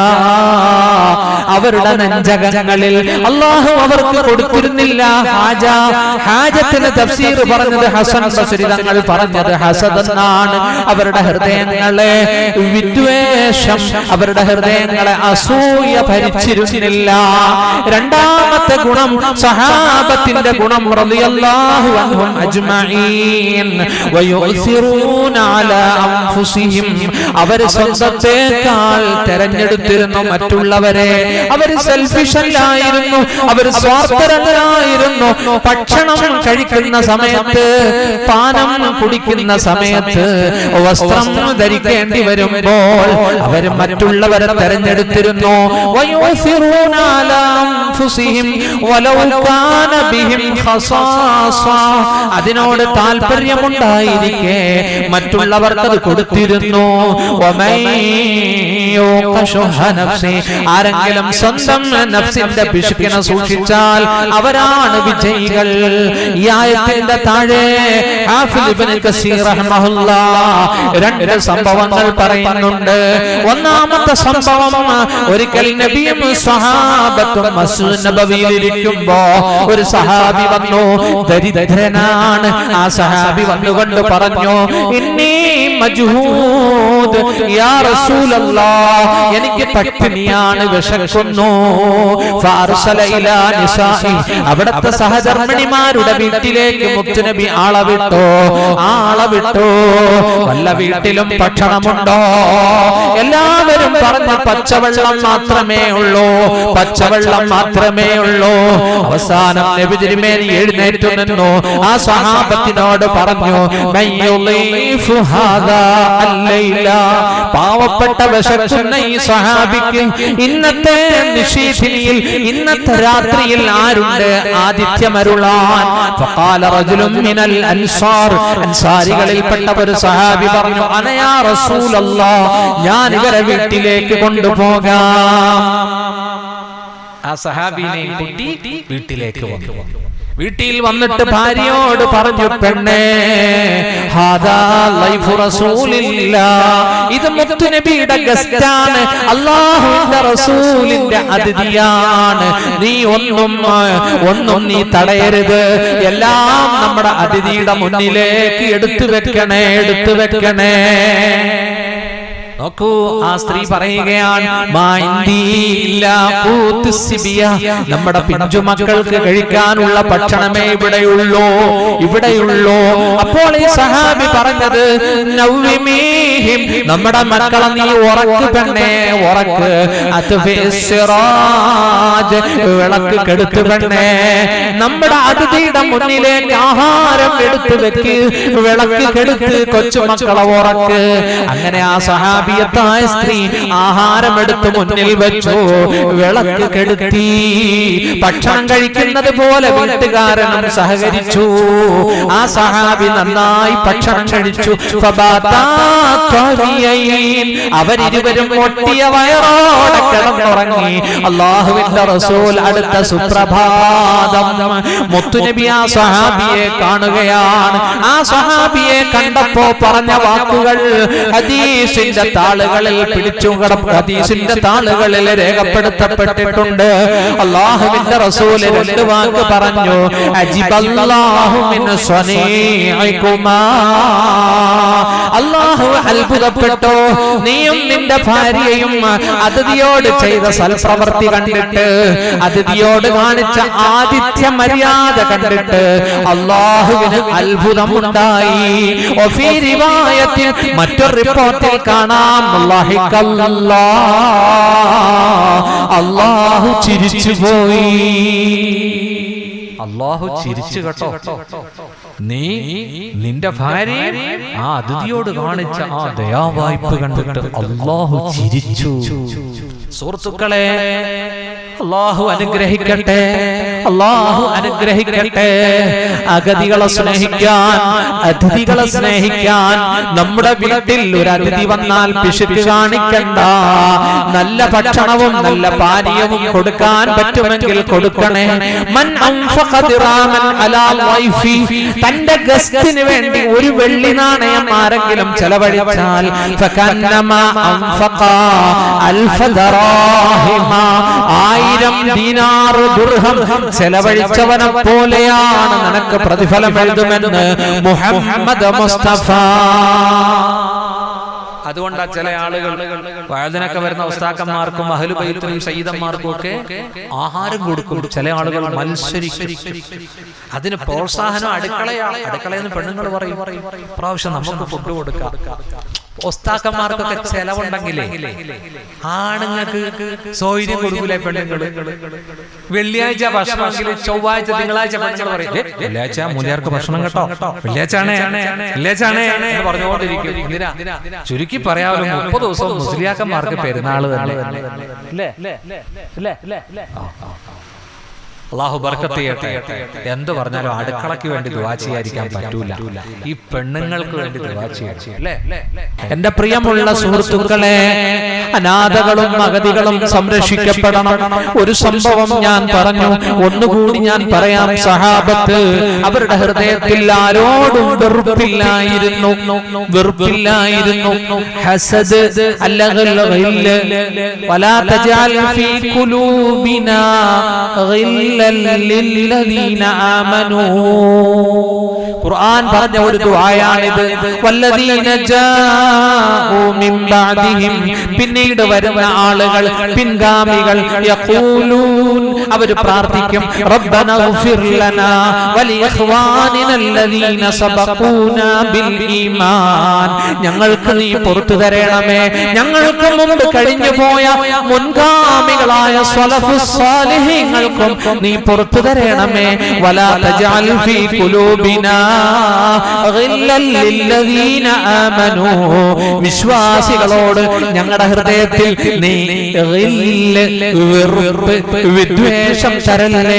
അവരുടെ നെഞ്ചകങ്ങളിൽ അള്ളാഹു അവർക്ക് കൊടുത്തിരുന്നില്ല ഹാജ ഹാജത്തിന് തഫ്സീർ പറഞ്ഞത് ഹസൻ ബസ്രി തങ്ങൾ പറഞ്ഞത് ഹസദ് എന്നാണ് അവരുടെ ഹൃദയങ്ങളെ വിദ്വേഷം അവരുടെ ഹൃദയങ്ങളെ അസൂയ ഭരിച്ചിരുന്നില്ല രണ്ടാമത്തെ ഗുണം സഹാബത്തിന്റെ ഗുണം റളിയല്ലാഹു അൻഹും അജ്മഈൻ വയുസിറൂന അലാ അൻഫുസിഹിം അവർ സ്വന്തത്തെക്കാൾ തെരഞ്ഞെടുത്തിരുന്നു മറ്റുള്ളവരെ അവർ സെൽഫിഷ് അല്ലായിരുന്നു അവർ സ്വാർത്ഥരങ്ങളായിരുന്നു ഭക്ഷണം കഴിക്കുന്ന സമയത്ത് പാനം കുടിക്കുന്ന സമയത്ത് വസ്ത്രം ധരിക്കേണ്ടി വരുമ്പോൾ അവർ മറ്റുള്ളവരെ തെരഞ്ഞെടുത്തിരുന്നു വയോസിറൂന അലാ അൻഫുസിഹിം വലൗ കാന ബിഹിം ഖസാസ അതിനോട് താല്പര്യമുണ്ടായിരിക്കെ മറ്റുള്ളവർക്ക് അത് കൊടുത്തിരുന്നു വമൻ യൂഖ ശുഹ നഫ്സി. ആരെങ്കിലും സ്വന്തം നഫ്സിന്റെ പിശുക്കിനെ സൂക്ഷിച്ചാൽ അവരാണ് അവരാണ് വിജയികൾ ഈ ആയത്തിന്റെ താഴെ ഹാഫിദ് ഇബ്നു കസീർ റഹ്മഹുല്ലാ രണ്ട് സംഭവങ്ങൾ പറയുന്നുണ്ട് ഒന്നാമത്തെ സംഭവം ഒരിക്കൽ നബിയും സ്വഹാബത്തും മസ്ജിദ് നബവിയിൽ ഇരിക്കുമ്പോ ഒരു സഹാബി വന്നു ദരിദ്രനാണ് ആ സഹാബി വന്നുകൊണ്ട് പറഞ്ഞു ഇന്നീ മജ്ഹൂദ് യാ റസൂലല്ലാഹ് എനിക്ക് പട്ടിണിയാണ് വിശക്കുന്നു ഫാർസല ഇലാ നിസാഇ അവിടത്തെ സഹധർമ്മിണിമാരുടെ വീട്ടിലേക്ക് മുത്തുനബി ആളെ വിട്ടോ ആളെ വിട്ടോ വല്ല വീട്ടിലും ഭക്ഷണമുണ്ടോ എല്ലാവരും പറഞ്ഞ പച്ചവെള്ളം മാത്രമേ ഉള്ളൂ പച്ചവെള്ളം മാത്രമേ ഉള്ളൂ അവസാനം നബി തിരുമേനി എഴുന്നേറ്റു നിന്നു ആ സഹാബത്തിനോട് പറഞ്ഞു "മയ്യുളീഫു ഹാദാ അല്ലൈല." പാവപ്പെട്ട വിശക്കുന്ന ഈ സഹാബിക്ക് ഇന്നത്തെ നിഷേധിനിയിൽ ഇന്നത്തെ രാത്രിയിൽ ആരുണ്ട് ആതിഥ്യമരുളാൻ ഫഖാല റജുലുൻ മിനൽ അൻസാർ അൻസാരികളിൽപ്പെട്ട ഒരു സഹാബി പറഞ്ഞു അനയാ റസൂലല്ലാഹ് ഞാൻ ഇവരെ വീട്ടിലേക്ക് കൊണ്ടുപോകാം ആ സഹാബിനെ കൂട്ടി വീട്ടിലേക്ക് വന്നു വീട്ടിൽ വന്നിട്ട് ഭാര്യയോട് പറഞ്ഞു പെണ്ണേ ഹാദാ ലൈഫു റസൂലില്ലാ ഇത് മുത്തുനബിയുടെ ഗസ്റ്റാണ് അള്ളാഹുവിന്റെ റസൂലിന്റെ അതിഥിയാണ് നീ ഒന്നും ഒന്നും നീ തടയരുത് എല്ലാം നമ്മുടെ അതിഥിയുടെ മുന്നിലേക്ക് എടുത്തു വെക്കണേ എടുത്തു വെക്കണേ നോക്കൂ ആ സ്ത്രീ പറയുകയാണ് "മാ ഇന്ദീ ഇല്ലാ ഖൂത്തു സിബിയ." നമ്മുടെ പിഞ്ചു മക്കൾക്ക് കഴിക്കാനുള്ള ഭക്ഷണമേ ഇവിടെയുള്ളൂ ഇവിടെയുള്ളൂ അപ്പോൾ ഈ സഹാബി പറഞ്ഞത് "നവ്വിമീഹിം." നമ്മുടെ മക്കളെ നീ ഉറക്ക് പെണ്ണേ ഉറക്ക് അത്ഫി സിറാജ്. വിളക്ക് കെടുത്തു പെണ്ണേ നമ്മുടെ അതിഥിയുടെ മുന്നിലേക്ക് ആഹാരം എടുത്തു വെക്ക് വിളക്ക് കെടുത്ത് കൊച്ചുമക്കളെ ഉറക്ക് അങ്ങനെ ആ സഹാബിയത്തായ സ്ത്രീ ആഹാരം എടുത്ത് മുന്നിൽ വെച്ചു വിളക്ക് കെടുത്തി ഭക്ഷണം കഴിക്കുന്നത് പോലെ വീട്ടുകാരനും സഹകരിച്ചു ആ സഹാബി നന്നായി ഭക്ഷണം കഴിച്ചു ഫബാതാ ത്വരിയൈൻ. അവരിരുവരും ഒട്ടിയ വയറോടെ കിടന്നുറങ്ങി അള്ളാഹുവിന്റെ റസൂൽ അടുത്ത സുപ്രഭാതം മുത്തുനബി ആ സഹാബിയെ കാണുകയാണ് ആ സഹാബിയെ കണ്ടപ്പോ പറഞ്ഞ വാക്കുകൾ ഹദീസിന്റെ താളുകളിൽ പിടിച്ചു കിട ഹദീസിന്റെ താളുകളിൽ രേഖപ്പെടുത്തപ്പെട്ടിട്ടുണ്ട് അള്ളാഹുവിന്റെ റസൂല് രണ്ട് വാക്ക് പറഞ്ഞു അജിബല്ലാഹു മിൻ സ്വനീഇകുമാ അള്ളാഹു അത്ഭുതപ്പെട്ടു നീയും നിന്റെ ഭാര്യയും അതിഥിയോട് ചെയ്ത സൽപ്രവർത്തി കണ്ടിട്ട് അതിഥിയോട് കാണിച്ച ആതിഥ്യ മര്യാദ കണ്ടിട്ട് അള്ളാഹുവിന് അത്ഭുതമുണ്ടായി ഒഫീ റിവായത്തിൽ മറ്റൊരു റിപ്പോർട്ടിൽ കാണാം ലഹിക്കല്ലാ. അള്ളാഹു ചിരിച്ചുപോയി അള്ളാഹു ചിരിച്ചു കേട്ടോ നീ നിന്റെ ഭാര്യ ആ അതിഥിയോട് കാണിച്ച ആ ദയാവായ്പ കണ്ടിട്ട് അള്ളാഹു ചിരിച്ചു സുഹൃത്തുക്കളെ അള്ളാഹു അനുഗ്രഹിക്കട്ടെ അള്ളാഹു അനുഗ്രഹിക്കട്ടെ അഗതികളെ സ്നേഹിക്കാൻ അതിഥികളെ സ്നേഹിക്കാൻ നമ്മുടെ വീട്ടിൽ ഒരു അതിഥി വന്നാൽ പിശുക്ക് കാണിക്കണ്ട നല്ല ഭക്ഷണവും നല്ല പാനീയവും കൊടുക്കാൻ പറ്റുമെങ്കിൽ കൊടുക്കണേ മൻ അൻഫഖ ദിറാമൻ അലാ വൈഫി തന്റെ ഗസ്റ്റിന് വേണ്ടി ഒരു വെള്ളി നാണയം ആരെങ്കിലും ചെലവഴിച്ചാൽ ഫകന്നമാ അൻഫഖ അൽഫ ദറാഹിമ ആയിരം ദീനാർ ദുർഹം ചെലവഴിച്ചവനെ പോലെയാണ് നിനക്ക് പ്രതിഫലം എഴുതുമെന്ന് മുഹമ്മദ് മുസ്തഫ അതുകൊണ്ടാ ചില ആളുകൾ വഴുതിനൊക്കെ വരുന്ന ഉസ്താക്കന്മാർക്കും അഹലുബൈത്തിനും സയ്യിദന്മാർക്കും ഒക്കെ ആഹാരം കൊടുക്കും ചില ആളുകൾ മത്സരിക്കും അതിന് പ്രോത്സാഹനം അടുക്കളയാണ് അടുക്കളയെന്ന് പെണ്ണുങ്ങൾ പറയും പ്രാവശ്യം നമുക്ക് ഫുഡ് കൊടുക്കാം ഉസ്താക്കന്മാർക്കൊക്കെ ചെലവുണ്ടെങ്കിലേ ആണുങ്ങൾക്ക് സൗകര്യം കൊടുക്കൂലേ പെണ്ണുങ്ങള് വെള്ളിയാഴ്ച ഭക്ഷണമെങ്കിൽ ചൊവ്വാഴ്ച തിങ്കളാഴ്ച പെണ്ണുങ്ങൾ പറയും "ഏ, വെള്ളിയാഴ്ച മൂലിയാർക്ക് ഭക്ഷണം കേട്ടോ വെള്ളിയാഴ്ച ആണേ വെള്ളിയാഴ്ച ആണേ എന്ന് പറഞ്ഞുകൊണ്ടിരിക്കും എന്തിനാ ചുരുക്കി പറയാമല്ലോ മുപ്പത് ദിവസം മുസ്ലിയാക്കന്മാർക്ക് പെരുന്നാള് തന്നെ അല്ലേ അള്ളാഹു ബർക്കത്ത് ചെയ്യട്ടെ എന്ത് പറഞ്ഞാലും അടുക്കളയ്ക്ക് വേണ്ടി ദുവാ ചെയ്യാതിരിക്കാൻ പറ്റൂല ഈ പെണ്ണുങ്ങൾക്ക് വേണ്ടി ദുവാ ചെയ്യാം അല്ലേ എന്റെ പ്രിയമുള്ള സുഹൃത്തുക്കളെ അനാഥകളും അഗതികളും സംരക്ഷിക്കപ്പെടണം ഒരു സംഭവം ഞാൻ പറഞ്ഞു ഒന്നുകൂടി ഞാൻ പറയാം സഹാബത്ത് അവരുടെ ഹൃദയത്തിൽ ആരോടും വെറുപ്പില്ലായിരുന്നു വെറുപ്പില്ലായിരുന്നു ഹസദ് അല്ലഗൽ ഗില്ല് വലാ തജഅൽ ഫീ ഖുലൂബിനാ ഗില്ലൻ ലില്ലദീന ആമനൂ ഖുർആൻ പറഞ്ഞ ഒരു ദുആയാണിത് വല്ലദീന ജാഊ മിൻ ബഅദിഹിം പിന്നീട് വരുന്ന ആളുകൾ പിൻഗാമികൾ യഖൂലൂൻ അവർ പ്രാർത്ഥിക്കും റബ്ബന ഗഫിർ ലനാ വലിഇഖ്വാനിന അല്ലദീന സബഖൂനാ ബിൽ ഈമാൻ ഞങ്ങൾക്ക് നീ പുറത്തു തരണമേ ഞങ്ങൾക്ക് മുമ്പ് കഴിഞ്ഞു പോയ മുൻഗാമികളായ സ്വലഫുസ് സാലിഹീങ്ങൾക്കും നീ പുറത്തു തരണമേ വലാ തജഅൽ ഫീ ഖുലൂബിനാ ഗില്ലൽ ലില്ലദീന ആമനൂ വിശ്വാസികളോട് ഞങ്ങളുടെ ഹൃദയത്തിൽ നീ ഗില്ല്, വെറുപ്പ് വിദ്വേഷം തരല്ലേ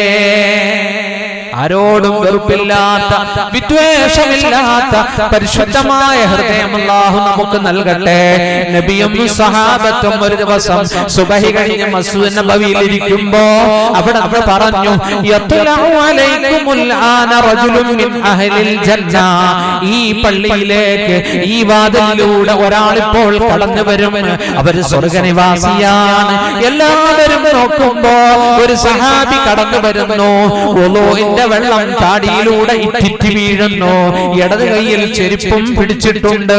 ആരോടും വെറുപ്പില്ലാത്ത വിദ്വേഷമില്ലാത്ത പരിശുദ്ധമായ ഹൃദയം അല്ലാഹു നമുക്ക് നൽകട്ടെ നബിയും സഹാബത്തും ഒരു ദിവസം സുബഹി കഴിഞ്ഞ് മസ്ജിദ് നബവിയിൽ ഇരിക്കുമ്പോ അവിടെ അവിടെ പറഞ്ഞു യത്ലഉ അലൈക്കുമുൽ ആന റജുലുൻ മിൻ അഹ്ലിൽ ജന്ന ഈ പള്ളിയിലേക്ക് ഈ വാതിലിലൂടെ ഒരാൾ ഇപ്പോൾ കടന്നു വരും അവർ സ്വർഗനിവാസിയാണ് എല്ലാവരും നോക്കുമ്പോ ഒരു സഹാബി കടന്നു വരുന്നു ഒലോയിന്റെ വെള്ളം താടിയിലൂടെ ഇറ്റിറ്റ് വീഴുന്നു ഇടത് കൈയിൽ ചെരുപ്പും പിടിച്ചിട്ടുണ്ട്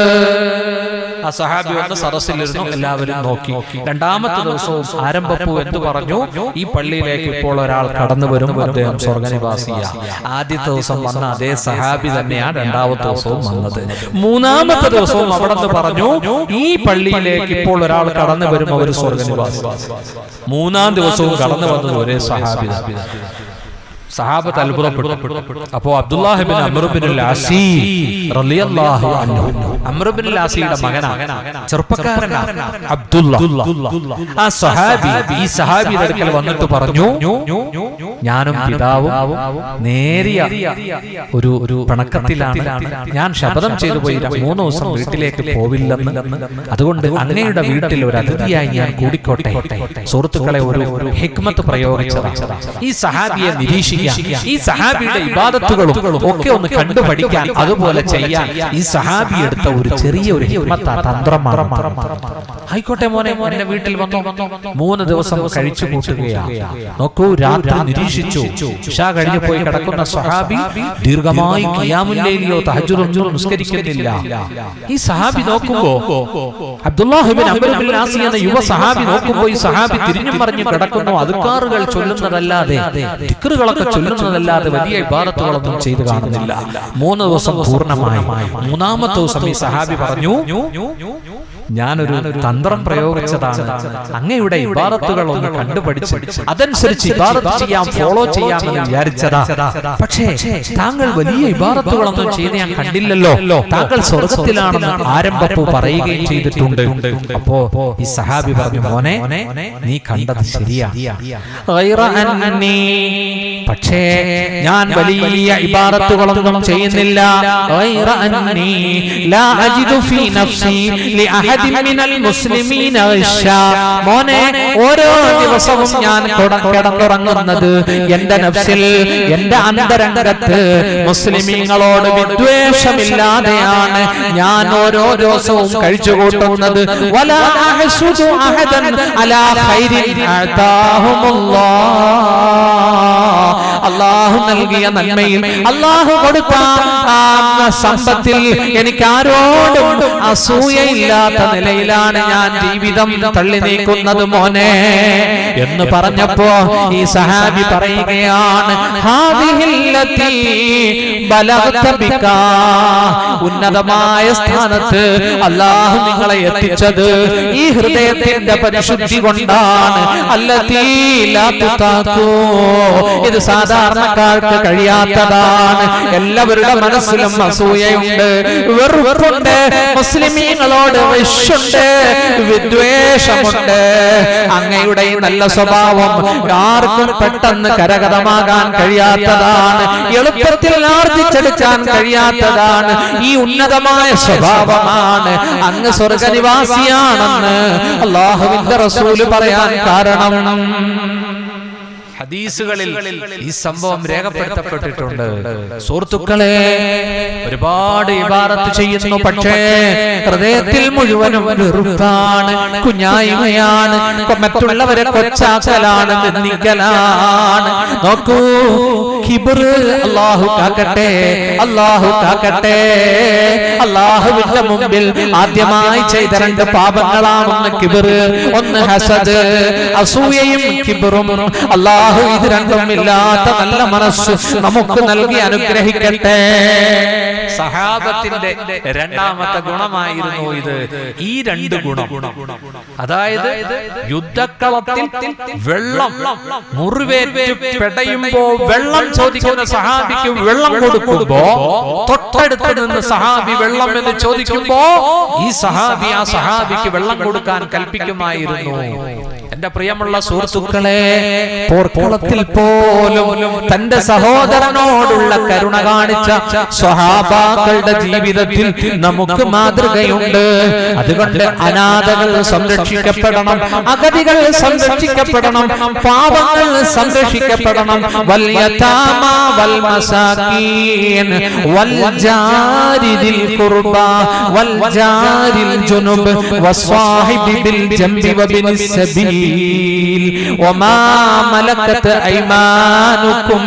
ആ സഹാബി വന്ന് സദസ്സിലിരുന്നു എല്ലാവരും നോക്കി രണ്ടാമത്തെ ദിവസവും ആരംഭപ്പു എന്തു പറഞ്ഞു ഈ പള്ളിയിലേക്ക് ഇപ്പോൾ ഒരാൾ കടന്നു വരും അദ്ദേഹം സ്വർഗനിവാസിയ ആദ്യത്തെ ദിവസം വന്ന അതേ സഹാബി തന്നെയാണ് രണ്ടാമത്തെ ദിവസവും വന്നത് മൂന്നാമത്തെ ദിവസവും അവിടെ നിന്ന് പറഞ്ഞു ഈ പള്ളിയിലേക്ക് ഇപ്പോൾ ഒരാൾ കടന്നു വരും അവർ സ്വർഗനിവാസി മൂന്നാം ദിവസവും കടന്നു വന്നത് ഒരേ സഹാബി തന്നെ. സഹാബത്ത് അത്ഭുതപ്പെട്ടു അപ്പോ അബ്ദുല്ലാഹിബിൻ അമറുബിൻ ആസി റളിയല്ലാഹു അൻഹു അമറുബിൻ ആസിയുടെ മകനാണ് ചെറുപ്പക്കാരനാണ് അബ്ദുല്ല ആ സഹാബി ഈ സഹാബിയുടെ അടുക്കൽ വന്നിട്ട് പറഞ്ഞു ഞാനും പിതാവും നേരിയ ഒരു ഒരു പിണക്കത്തിലാണ് ഞാൻ ശപഥം ചെയ്തു പോയി മൂന്ന് ദിവസം വീട്ടിലേക്ക് പോവില്ലെന്ന് അതുകൊണ്ട് അങ്ങയുടെ വീട്ടിൽ ഒരു അതിഥിയായി ഞാൻ കൂടിക്കോട്ടെ സുഹൃത്തുക്കളെ ഒരു ഒരു ഹിക്മത്ത് പ്രയോഗിച്ചതാണ് ഈ സഹാബിയെ നിരീക്ഷിക്കാൻ ഈ സഹാബിയുടെ ഇബാദത്തുകളും ഒക്കെ ഒന്ന് കണ്ടുപഠിക്കാൻ അതുപോലെ ചെയ്യാൻ ഈ സഹാബി എടുത്ത ഒരു ചെറിയ ഒരു ഹിക്മത്ത തന്ത്രമാണ് ആയിക്കോട്ടെ മോനെ എന്റെ വീട്ടിൽ വന്നു മൂന്ന് ദിവസം കഴിച്ചു കൂട്ടുകയാണ് നോക്കൂ രാത്രി നിരീക്ഷിച്ചു ഇഷാ കഴിഞ്ഞു പോയി കിടക്കുന്ന സഹാബി ദീർഘമായി ഖിയാമുല്ലയിലെയോ തഹജ്ജുദൊന്നും നിസ്കരിക്കുന്നില്ല ഈ സഹാബി നോക്കുമ്പോ അബ്ദുല്ലാഹിബിൻ അബ്ദുൽ നാസി എന്ന യുവ സഹാബി നോക്കുമ്പോ ഈ സഹാബി തിരിഞ്ഞും പറഞ്ഞു കിടക്കുന്നു അതുക്കാറുകൾ ചൊല്ലുന്നതല്ലാതെ ദിക്റുകളൊക്കെ ചൊല്ലുന്നതല്ലാതെ വലിയ ഇബാദത്തുകളൊന്നും ചെയ്തു കാണുന്നില്ല മൂന്ന് ദിവസം പൂർണ്ണമായി മൂന്നാമത്തെ ദിവസം ഈ സഹാബി പറഞ്ഞു ഞാനൊരു തന്ത്രം പ്രയോഗിച്ചതാണ് അങ്ങയുടെ ഇബാദത്തുകൾ ഒന്ന് കണ്ടുപഠിച്ച് അതനുസരിച്ച് ഇബാദത്ത് ചെയ്യാം ഫോളോ ചെയ്യാമെന്ന് വിചാരിച്ചതാ പക്ഷേ താങ്കൾ വലിയ ഇബാദത്തുകളൊന്നും ചെയ്ത് ഞാൻ കണ്ടില്ലല്ലോ താങ്കൾ സ്വർഗത്തിലാണെന്ന് ആരംഭപ്പു പറയുകയും ചെയ്തിട്ടുണ്ട് അപ്പോ ഈ സഹാബി പറഞ്ഞു മോനെ നീ കണ്ടത് ശരിയാ ഗൈറ അന്നീ പക്ഷേ ഞാൻ വലിയ ഇബാദത്തുകളൊന്നും ചെയ്യുന്നില്ല ഗൈറ അന്നീ ലാ അജിദു ഫീ നഫ്സി ലിഅഹദിൻ മിനൽ മുസ്ലിമീന ഗിശ്ശാ. മോനെ ഓരോ ദിവസവും ഞാൻ കൊട- കിടന്നുറങ്ങുന്നത് എന്റെ നഫ്സിൽ എന്റെ അന്തരംഗത്ത് മുസ്ലിമീങ്ങളോട് വിദ്വേഷമില്ലാതെയാണ് ഞാൻ ഓരോ ദിവസവും കഴിച്ചു കൂട്ടുന്നത് വലാ അഹ്സുദു അഹദൻ അലാ ഖൈരിൻ അതാഹുമുല്ലാഹ് അള്ളാഹു നൽകിയ നന്മയിൽ അള്ളാഹു കൊടുത്ത ആ സമ്പത്തിൽ എനിക്ക് ആരോടും അസൂയയില്ലാത്ത നിലയിലാണ് ഞാൻ ജീവിതം തള്ളി നീക്കുന്നത് മോനെ എന്ന് പറഞ്ഞപ്പോ ഈ സഹാബി പറയുകയാണ് ഹാദിഹില്ലത്തി ബലഗ്ത ബികാ. ഉന്നതമായ സ്ഥാനത്ത് അള്ളാഹു നിങ്ങളെ എത്തിച്ചത് ഈ ഹൃദയത്തിന്റെ പരിശുദ്ധി കൊണ്ടാണ് അല്ലതീ ലാ തുതാക്കൂ. ഇത് സാധാരണ സാധാരണക്കാർക്ക് കഴിയാത്തതാണ് എല്ലാവരുടെ മനസ്സിലും അസൂയയുണ്ട് വെറുപ്പുണ്ട് മുസ്ലിമീങ്ങളോട് വിഷുണ്ട് വിദ്വേഷമുണ്ട് അങ്ങയുടെ ഈ നല്ല സ്വഭാവം ആർക്കും പെട്ടെന്ന് കരകതമാകാൻ കഴിയാത്തതാണ് എളുപ്പത്തിൽ ആർജിച്ചെടുക്കാൻ കഴിയാത്തതാണ് ഈ ഉന്നതമായ സ്വഭാവമാണ് അങ്ങ് സ്വർഗനിവാസിയാണെന്ന് അള്ളാഹുവിന്റെ റസൂല് പറയാൻ കാരണം ഹദീസുകളിൽ ഈ സംഭവം രേഖപ്പെടുത്തപ്പെട്ടിട്ടുണ്ട് സുഹൃത്തുക്കളെ ഒരുപാട് ഇബാറത്ത് ചെയ്യുന്നു പക്ഷേ ഹൃദയത്തിൽ മുഴുവനും വെറുപ്പാണ് കുഞ്ഞായ്മയാണ് മറ്റുള്ളവരെ കൊച്ചാക്കലാണ് നിന്ദിക്കലാണ് നോക്കൂ ഹിബർ അള്ളാഹു കാക്കട്ടെ അള്ളാഹു കാക്കട്ടെ അള്ളാഹുവിന്റെ മുമ്പിൽ ആദ്യമായി ചെയ്ത രണ്ട് പാപങ്ങളാണെന്ന് കിബർ ഒന്ന് ഹസദ് അസൂയയും കിബറും അള്ളാഹു ഇത് രണ്ടും ഇല്ലാത്ത നല്ല മനസ്സ് നമുക്ക് നൽകി അനുഗ്രഹിക്കട്ടെ സഹാബത്തിന്റെ രണ്ടാമത്തെ ഗുണമായിരുന്നു ഇത് ഈ രണ്ട് ഗുണം അതായത് യുദ്ധക്കളത്തിൽ വെള്ളം മുറിവേറ്റ് പെടയുമ്പോ വെള്ളം ചോദിക്കുന്ന സഹാബിക്ക് വെള്ളം കൊടുക്കുമ്പോ തൊട്ടടുത്ത് നിന്ന് സഹാബി വെള്ളം എന്ന് ചോദിക്കുമ്പോ ഈ സഹാബി ആ സഹാബിക്ക് വെള്ളം കൊടുക്കാൻ കൽപ്പിക്കുമായിരുന്നു എന്റെ പ്രിയമുള്ള സുഹൃത്തുക്കളെ പോർക്കളത്തിൽ പോലും തന്റെ സഹോദരനോടുള്ള കരുണ കാണിച്ച സ്വഹാബാക്കളുടെ ജീവിതത്തിൽ നമുക്ക് മാതൃകയുണ്ട് അതുകൊണ്ട് അനാഥകൾ സംരക്ഷിക്കപ്പെടണം അഗതികൾ സംരക്ഷിക്കപ്പെടണം പാപങ്ങൾ സംരക്ഷിക്കപ്പെടണം വല്യതാമ വൽ മസാകീൻ വൽ ജാരിദിൽ ഖുർബ വൽ ജാരിൽ ജുനുബ് വസ്വാഹിബി ബിൽ ജംബി വബിനിസ് സബീൽ വമാ മലക്കത്ത് ഐമാനുക്കും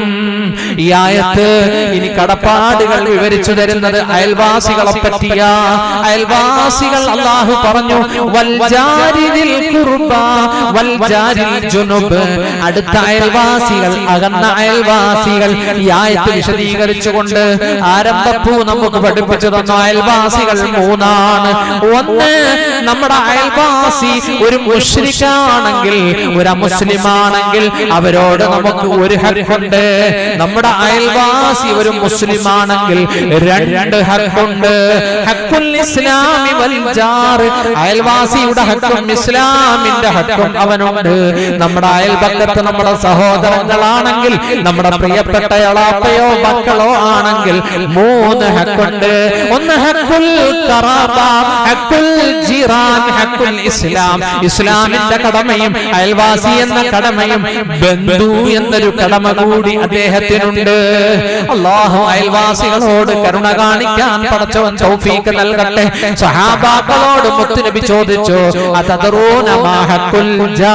ഈ ആയത്ത് ഇനി കടപ്പാടുകൾ വിവരിച്ചു തരുന്നത് അയൽവാസികളെ പറ്റിയ അയൽവാസികൾ അള്ളാഹു പറഞ്ഞു വൽജാരിദിൽ ഖുർബ വൽജാരിൽ ജുനുബ് അടുത്ത അയൽവാസികൾ അകന്ന അയൽവാസികൾ ഈ ആയത്ത് വിശദീകരിച്ചുകൊണ്ട് ആരംഭപ്പൂ നമുക്ക് പഠിപ്പിച്ചു തന്ന അയൽവാസികൾ മൂന്നാണ് ഒന്ന് നമ്മുടെ അയൽവാസി ഒരു മുഷ്രിക്കാണെങ്കിൽ ഒരു അമുസ്ലിമാണെങ്കിൽ അവരോട് നമുക്ക് ഒരു ഹക്കുണ്ട് നമ്മുടെ അയൽവാസി ഒരു മുസ്ലിമാണെങ്കിൽ രണ്ട് ഹക്കുണ്ട് ഹക്കുൽ ഇസ്ലാമി വൽ ജാർ അയൽവാസിയുടെ ഹക്കും ഇസ്ലാമിന്റെ ഹക്കും അവനുണ്ട് നമ്മുടെ അയൽപക്കത്ത് നമ്മുടെ സഹോദരങ്ങളാണെങ്കിൽ നമ്മുടെ പ്രിയപ്പെട്ട എളാപ്പയോ മക്കളോ ആണെങ്കിൽ മൂന്ന് ഹക്കുണ്ട് ഒന്ന് ഹക്കുൽ ഖറാബ ഹക്കുൽ ജിറാൻ ഹക്കുൽ ഇസ്ലാം ഇസ്ലാമിന്റെ കടമയും അയൽവാസി എന്ന കടമയും ബന്ധു എന്നൊരു കടമ കൂടി അദ്ദേഹത്തിനുണ്ട് അള്ളാഹു അയൽവാസികളോട് കരുണ കാണിക്കാൻ പടച്ചവൻ തൗഫീക്ക് നൽകട്ടെ സഹാബാക്കളോട് മുത്തുനബി ചോദിച്ചു അതദറൂന മാ ഹഖുൽ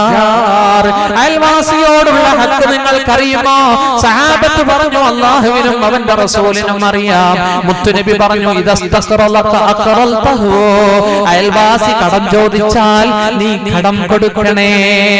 ജാർ അയൽവാസിയോടുള്ള ഹക്ക് നിങ്ങൾക്കറിയുമോ സഹാബത്ത് പറഞ്ഞു അള്ളാഹുവിനും അവന്റെ റസൂലിനും അറിയാം മുത്തുനബി പറഞ്ഞു ഇദസ്തഖറലക അഖറൽതഹു അയൽവാസി കടം ചോദിച്ചാൽ നീ കടം കൊടുക്കണേ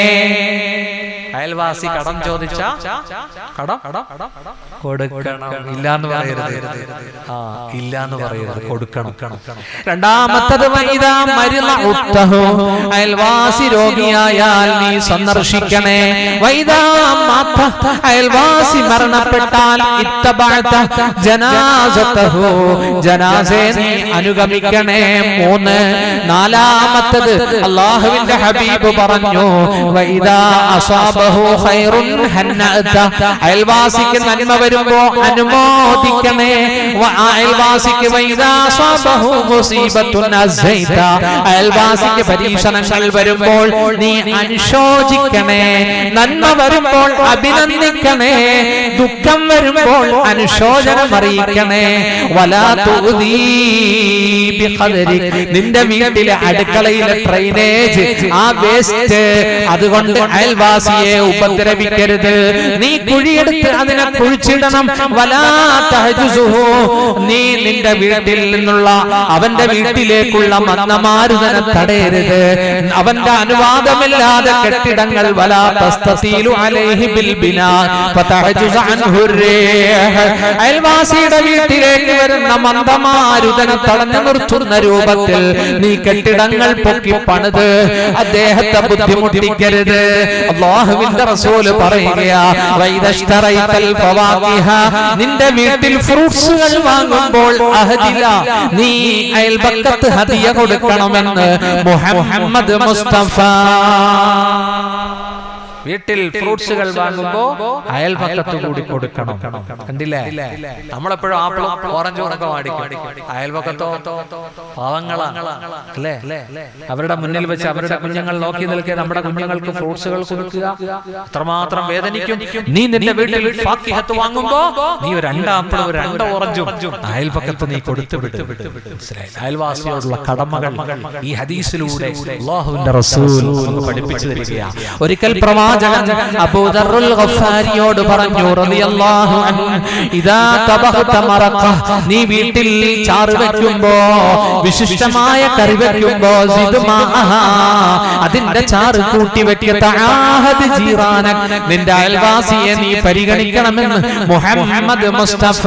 അയൽവാസി കടം ചോദിച്ച കടം കൊടുക്കണം ഇല്ലാന്ന് പറയരുത് ആ ഇല്ലാന്ന് പറയരുത് കൊടുക്കണം രണ്ടാമത്തത് വൈദാ മരുന്ന ഉത്തഹോ അയൽവാസി രോഗിയായാൽ നീ സന്ദർശിക്കണേ വൈദാ മാത്ത അയൽവാസി മരണപ്പെട്ടാൽ ഇത്തബഅത ജനാസതഹു ജനാസെ നീ അനുഗമിക്കണേ മൂന്ന് നാലാമത്തത് അള്ളാഹുവിന്റെ ഹബീബ് പറഞ്ഞു വൈദാ അസാബഹു ഖൈറുൻ ഹന്നഅത അയൽവാസിക്ക് നന്മ വരുമ്പോ അനുമോദിക്കണേ വ- അയൽവാസിക്ക് വൈദാ അസാബഹു മുസീബത്തുൻ അസൈത അയൽവാസിക്ക് പരീക്ഷണങ്ങൾ വരുമ്പോൾ നീ അനുശോചിക്കണേ നന്മ വരുമ്പോൾ അഭിനന്ദിക്കണേ ദുഃഖം വരുമ്പോൾ അനുശോചനം അറിയിക്കണേ വലാ തുഉദീ ബിഖദരി നിന്റെ വീട്ടിലെ അടുക്കളയിലെ ഡ്രൈനേജ് ആ വേസ്റ്റ് അതുകൊണ്ട് അയൽവാസിയെ ഉപദ്രവിക്കരുത് നീ കുഴിയെടുത്ത് അതിനെ കുഴിച്ചിടണം വലാ തഹജുസുഹു നീ നിന്റെ വീട്ടിൽ നിന്നുള്ള അവന്റെ വീട്ടിലേക്കുള്ള മന്ദമാരുതനെ തടയരുത് അവന്റെ അനുവാദമില്ലാതെ കെട്ടിടങ്ങൾ വലാ തസ്തസീലു അലൈഹി ബിൽ ബിനാ ഫതഹജുസ് അൻഹു റീഹ് അയൽവാസിയുടെ വീട്ടിലേക്ക് വരുന്ന മന്ദമാരുതനെ തടഞ്ഞു നിർത്തുന്ന രൂപത്തിൽ നീ കെട്ടിടങ്ങൾ പൊക്കി പണിത് അദ്ദേഹത്തെ ബുദ്ധിമുട്ടിക്കരുത് അള്ളാഹുവിന്റെ അള്ളാഹുവിന്റെ റസൂല് പറയുകയാ വൈദഷ്തറൈതൽ ഫവാക്കിഹ നിന്റെ വീട്ടിൽ ഫ്രൂട്ട്സുകൾ വാങ്ങുമ്പോൾ അഹദില നീ അയൽപക്കത്ത് ഹദിയ കൊടുക്കണമെന്ന് മുഹമ്മദ് മുസ്തഫ വീട്ടിൽ ഫ്രൂട്ട്സുകൾ വാങ്ങുമ്പോ അയൽപക്കത്ത് കൂടി കൊടുക്കണം കണ്ടില്ലേ നമ്മളെപ്പോഴും ആപ്പിളും ഓറഞ്ചും ഒക്കെ മേടിക്കും അയൽപക്കത്തോ പാവങ്ങളാണ് അല്ലേ അവരുടെ മുന്നിൽ വെച്ച് അവരുടെ കുഞ്ഞുങ്ങൾ നോക്കി നിൽക്കെ നമ്മുടെ കുഞ്ഞുങ്ങൾക്ക് ഫ്രൂട്ട്സുകൾ കൊടുക്കുക അത്രമാത്രം വേദനിക്കും നീ നിന്റെ വീട്ടിൽ ഫാക്കിഹത്ത് വാങ്ങുമ്പോ നീ ഒരു രണ്ട് ആപ്പിളും ഒരു രണ്ട് ഓറഞ്ചും അയൽപക്കത്ത് നീ കൊടുത്തു വിട്ടു മനസ്സിലായില്ലേ? അയൽവാസിയോടുള്ള കടമകൾ ഈ ഹദീസിലൂടെ അല്ലാഹുവിന്റെ റസൂൽ നമുക്ക് പഠിപ്പിച്ചു തരികയാണ് ഒരിക്കൽ പ്രവാചകൻ അബൂദറുൽ ഗഫാരിയോട് പറഞ്ഞു റളിയല്ലാഹു അൻഹു ഇദാ തബഹത മറഖ നീ വീട്ടിൽ ചാറ് വെക്കുമ്പോ വിശിഷ്ടമായ കറി വെക്കുമ്പോ സിദ് മാഅഹാ അതിന്റെ ചാറ് കൂട്ടി വെക്കുക തആഹദ് ജീറാനക് നിന്റെ അയൽവാസിയെ നീ പരിഗണിക്കണമെന്ന് മുഹമ്മദ് മുസ്തഫ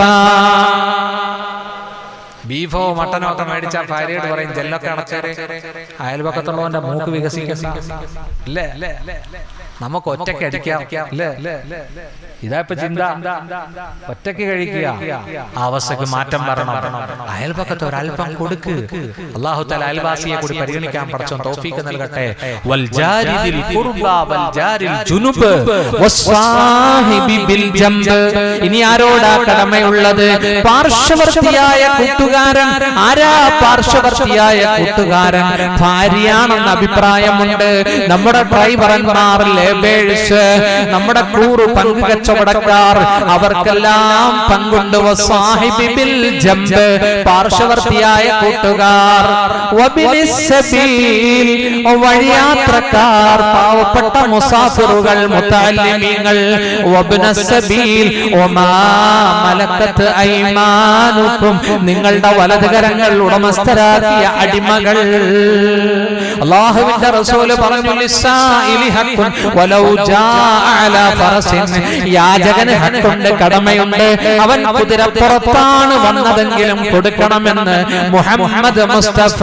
ബീഫോ മട്ടനോ ഒക്കെ മേടിച്ച ഭാര്യയോട് പറയും ജെല്ലൊക്കെ അടച്ചേരെ അയൽപക്കത്തുള്ളവന്റെ മൂക്ക് വികസിക്കുന്ന അല്ലേ നമുക്ക് ഒറ്റയ്ക്ക് അടിക്കാം അല്ലേ ഇതാ ഇപ്പൊ ചിന്ത ഒറ്റയ്ക്ക് കഴിക്കുക ആ അവസ്ഥക്ക് മാറ്റം വരണം അയൽപക്കത്ത് ഒരല്പം കൊടുക്ക് അള്ളാഹു തല അയൽവാസിയെ കൂടി പരിഗണിക്കാൻ പഠിച്ചോ തോഫീക്ക് നൽകട്ടെ വൽ ജാരിദിൽ ഖുർബ വൽ ജാരിൽ ജുനുബ് വസ്സാഹിബി ബിൽ ജംബ് ഇനി ആരോടാ കടമയുള്ളത് പാർശ്വവർത്തിയായ കൂട്ടുകാരൻ ആരാ പാർശ്വവർത്തിയായ കൂട്ടുകാരൻ ഭാര്യയാണെന്ന അഭിപ്രായമുണ്ട് നമ്മുടെ ഡ്രൈവർമാർ ലേബേഴ്സ് നമ്മുടെ കൂറു പങ്ക് കച്ചവടക്കാർ അവർക്കെല്ലാം പങ്കുണ്ട് വസാഹിബി ബിൽ ജംബ് പാർശ്വവർത്തിയായ കൂട്ടുകാർ വബിനിസ് സബീൽ വഴിയാത്രക്കാർ പാവപ്പെട്ട മുസാഫിറുകൾ മുത്തല്ലിമീങ്ങൾ വബ്നസ് സബീൽ വമാ മലക്കത്ത് ഐമാനുക്കും നിങ്ങളുടെ വലതുകരങ്ങൾ ഉടമസ്ഥരാക്കിയ അടിമകൾ അള്ളാഹുവിന്റെ റസൂല് പറഞ്ഞു ലിസ്സാഇലി ഹഖുൻ വലൗ ജാഅ അലാ ഫറസിൻ യാചകന് ഹക്കുണ്ട് കടമയുണ്ട് അവൻ കുതിരപ്പുറത്താണ് വന്നതെങ്കിലും കൊടുക്കണമെന്ന് മുഹമ്മദ് മുസ്തഫ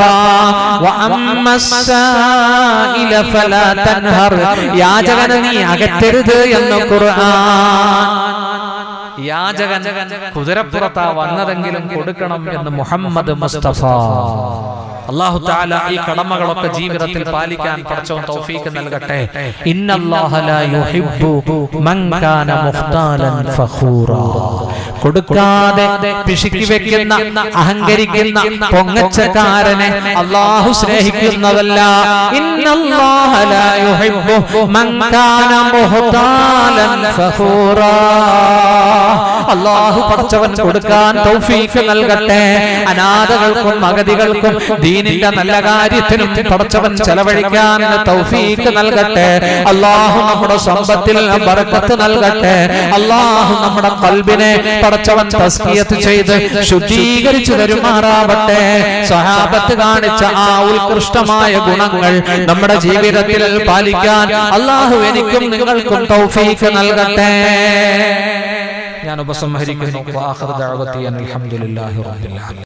വഅമ്മസ്സായില ഫലാ തൻഹർ യാചകനെ നീ അകറ്റരുത് എന്ന് ഖുർആൻ യാചകൻ കുതിരപ്പുറത്താ വന്നതെങ്കിലും കൊടുക്കണം എന്ന് മുഹമ്മദ് മുസ്തഫ അള്ളാഹു താല ഈ കടമകളൊക്കെ ജീവിതത്തിൽ പാലിക്കാൻ പഠിച്ചവൻ തൗഫീക്ക് നൽകട്ടെ ഇന്നല്ലാഹ ലാ യുഹിബ്ബു മൻ കാന മുഖ്താലൻ ഫഖൂറാ കൊടുക്കാതെ പിശുക്കി വെക്കുന്ന അഹങ്കരിക്കുന്ന പൊങ്ങച്ചക്കാരനെ അള്ളാഹു സ്നേഹിക്കുന്നതല്ല ഇന്നല്ലാഹ ലാ യുഹിബ്ബു മൻ കാന മുഖ്താലൻ ഫഖൂറാ അള്ളാഹു പഠിച്ചവൻ കൊടുക്കാൻ തൗഫീക്ക് നൽകട്ടെ അനാഥകൾക്കും അഗതികൾക്കും ദീനിന്റെ നല്ല കാര്യത്തിനും പഠിച്ചവൻ ചെലവഴിക്കാൻ തൗഫീക്ക് നൽകട്ടെ അള്ളാഹു നമ്മുടെ സമ്പത്തിൽ ബർക്കത്ത് നൽകട്ടെ അള്ളാഹു നമ്മുടെ കൽബിനെ പഠിച്ചവൻ തസ്കിയത്ത് ചെയ്ത് ശുദ്ധീകരിച്ചു തരുമാറാവട്ടെ സഹാബത്ത് കാണിച്ച ആ ഉത്കൃഷ്ടമായ ഗുണങ്ങൾ നമ്മുടെ ജീവിതത്തിൽ പാലിക്കാൻ അള്ളാഹു എനിക്കും നിങ്ങൾക്കും തൗഫീക്ക് നൽകട്ടെ ഞാൻ ഉപസംഹരിക്കുന്നു വാഹൃദ അൽഹംദുലില്ലാഹി റബ്ബിൽ ആലമീൻ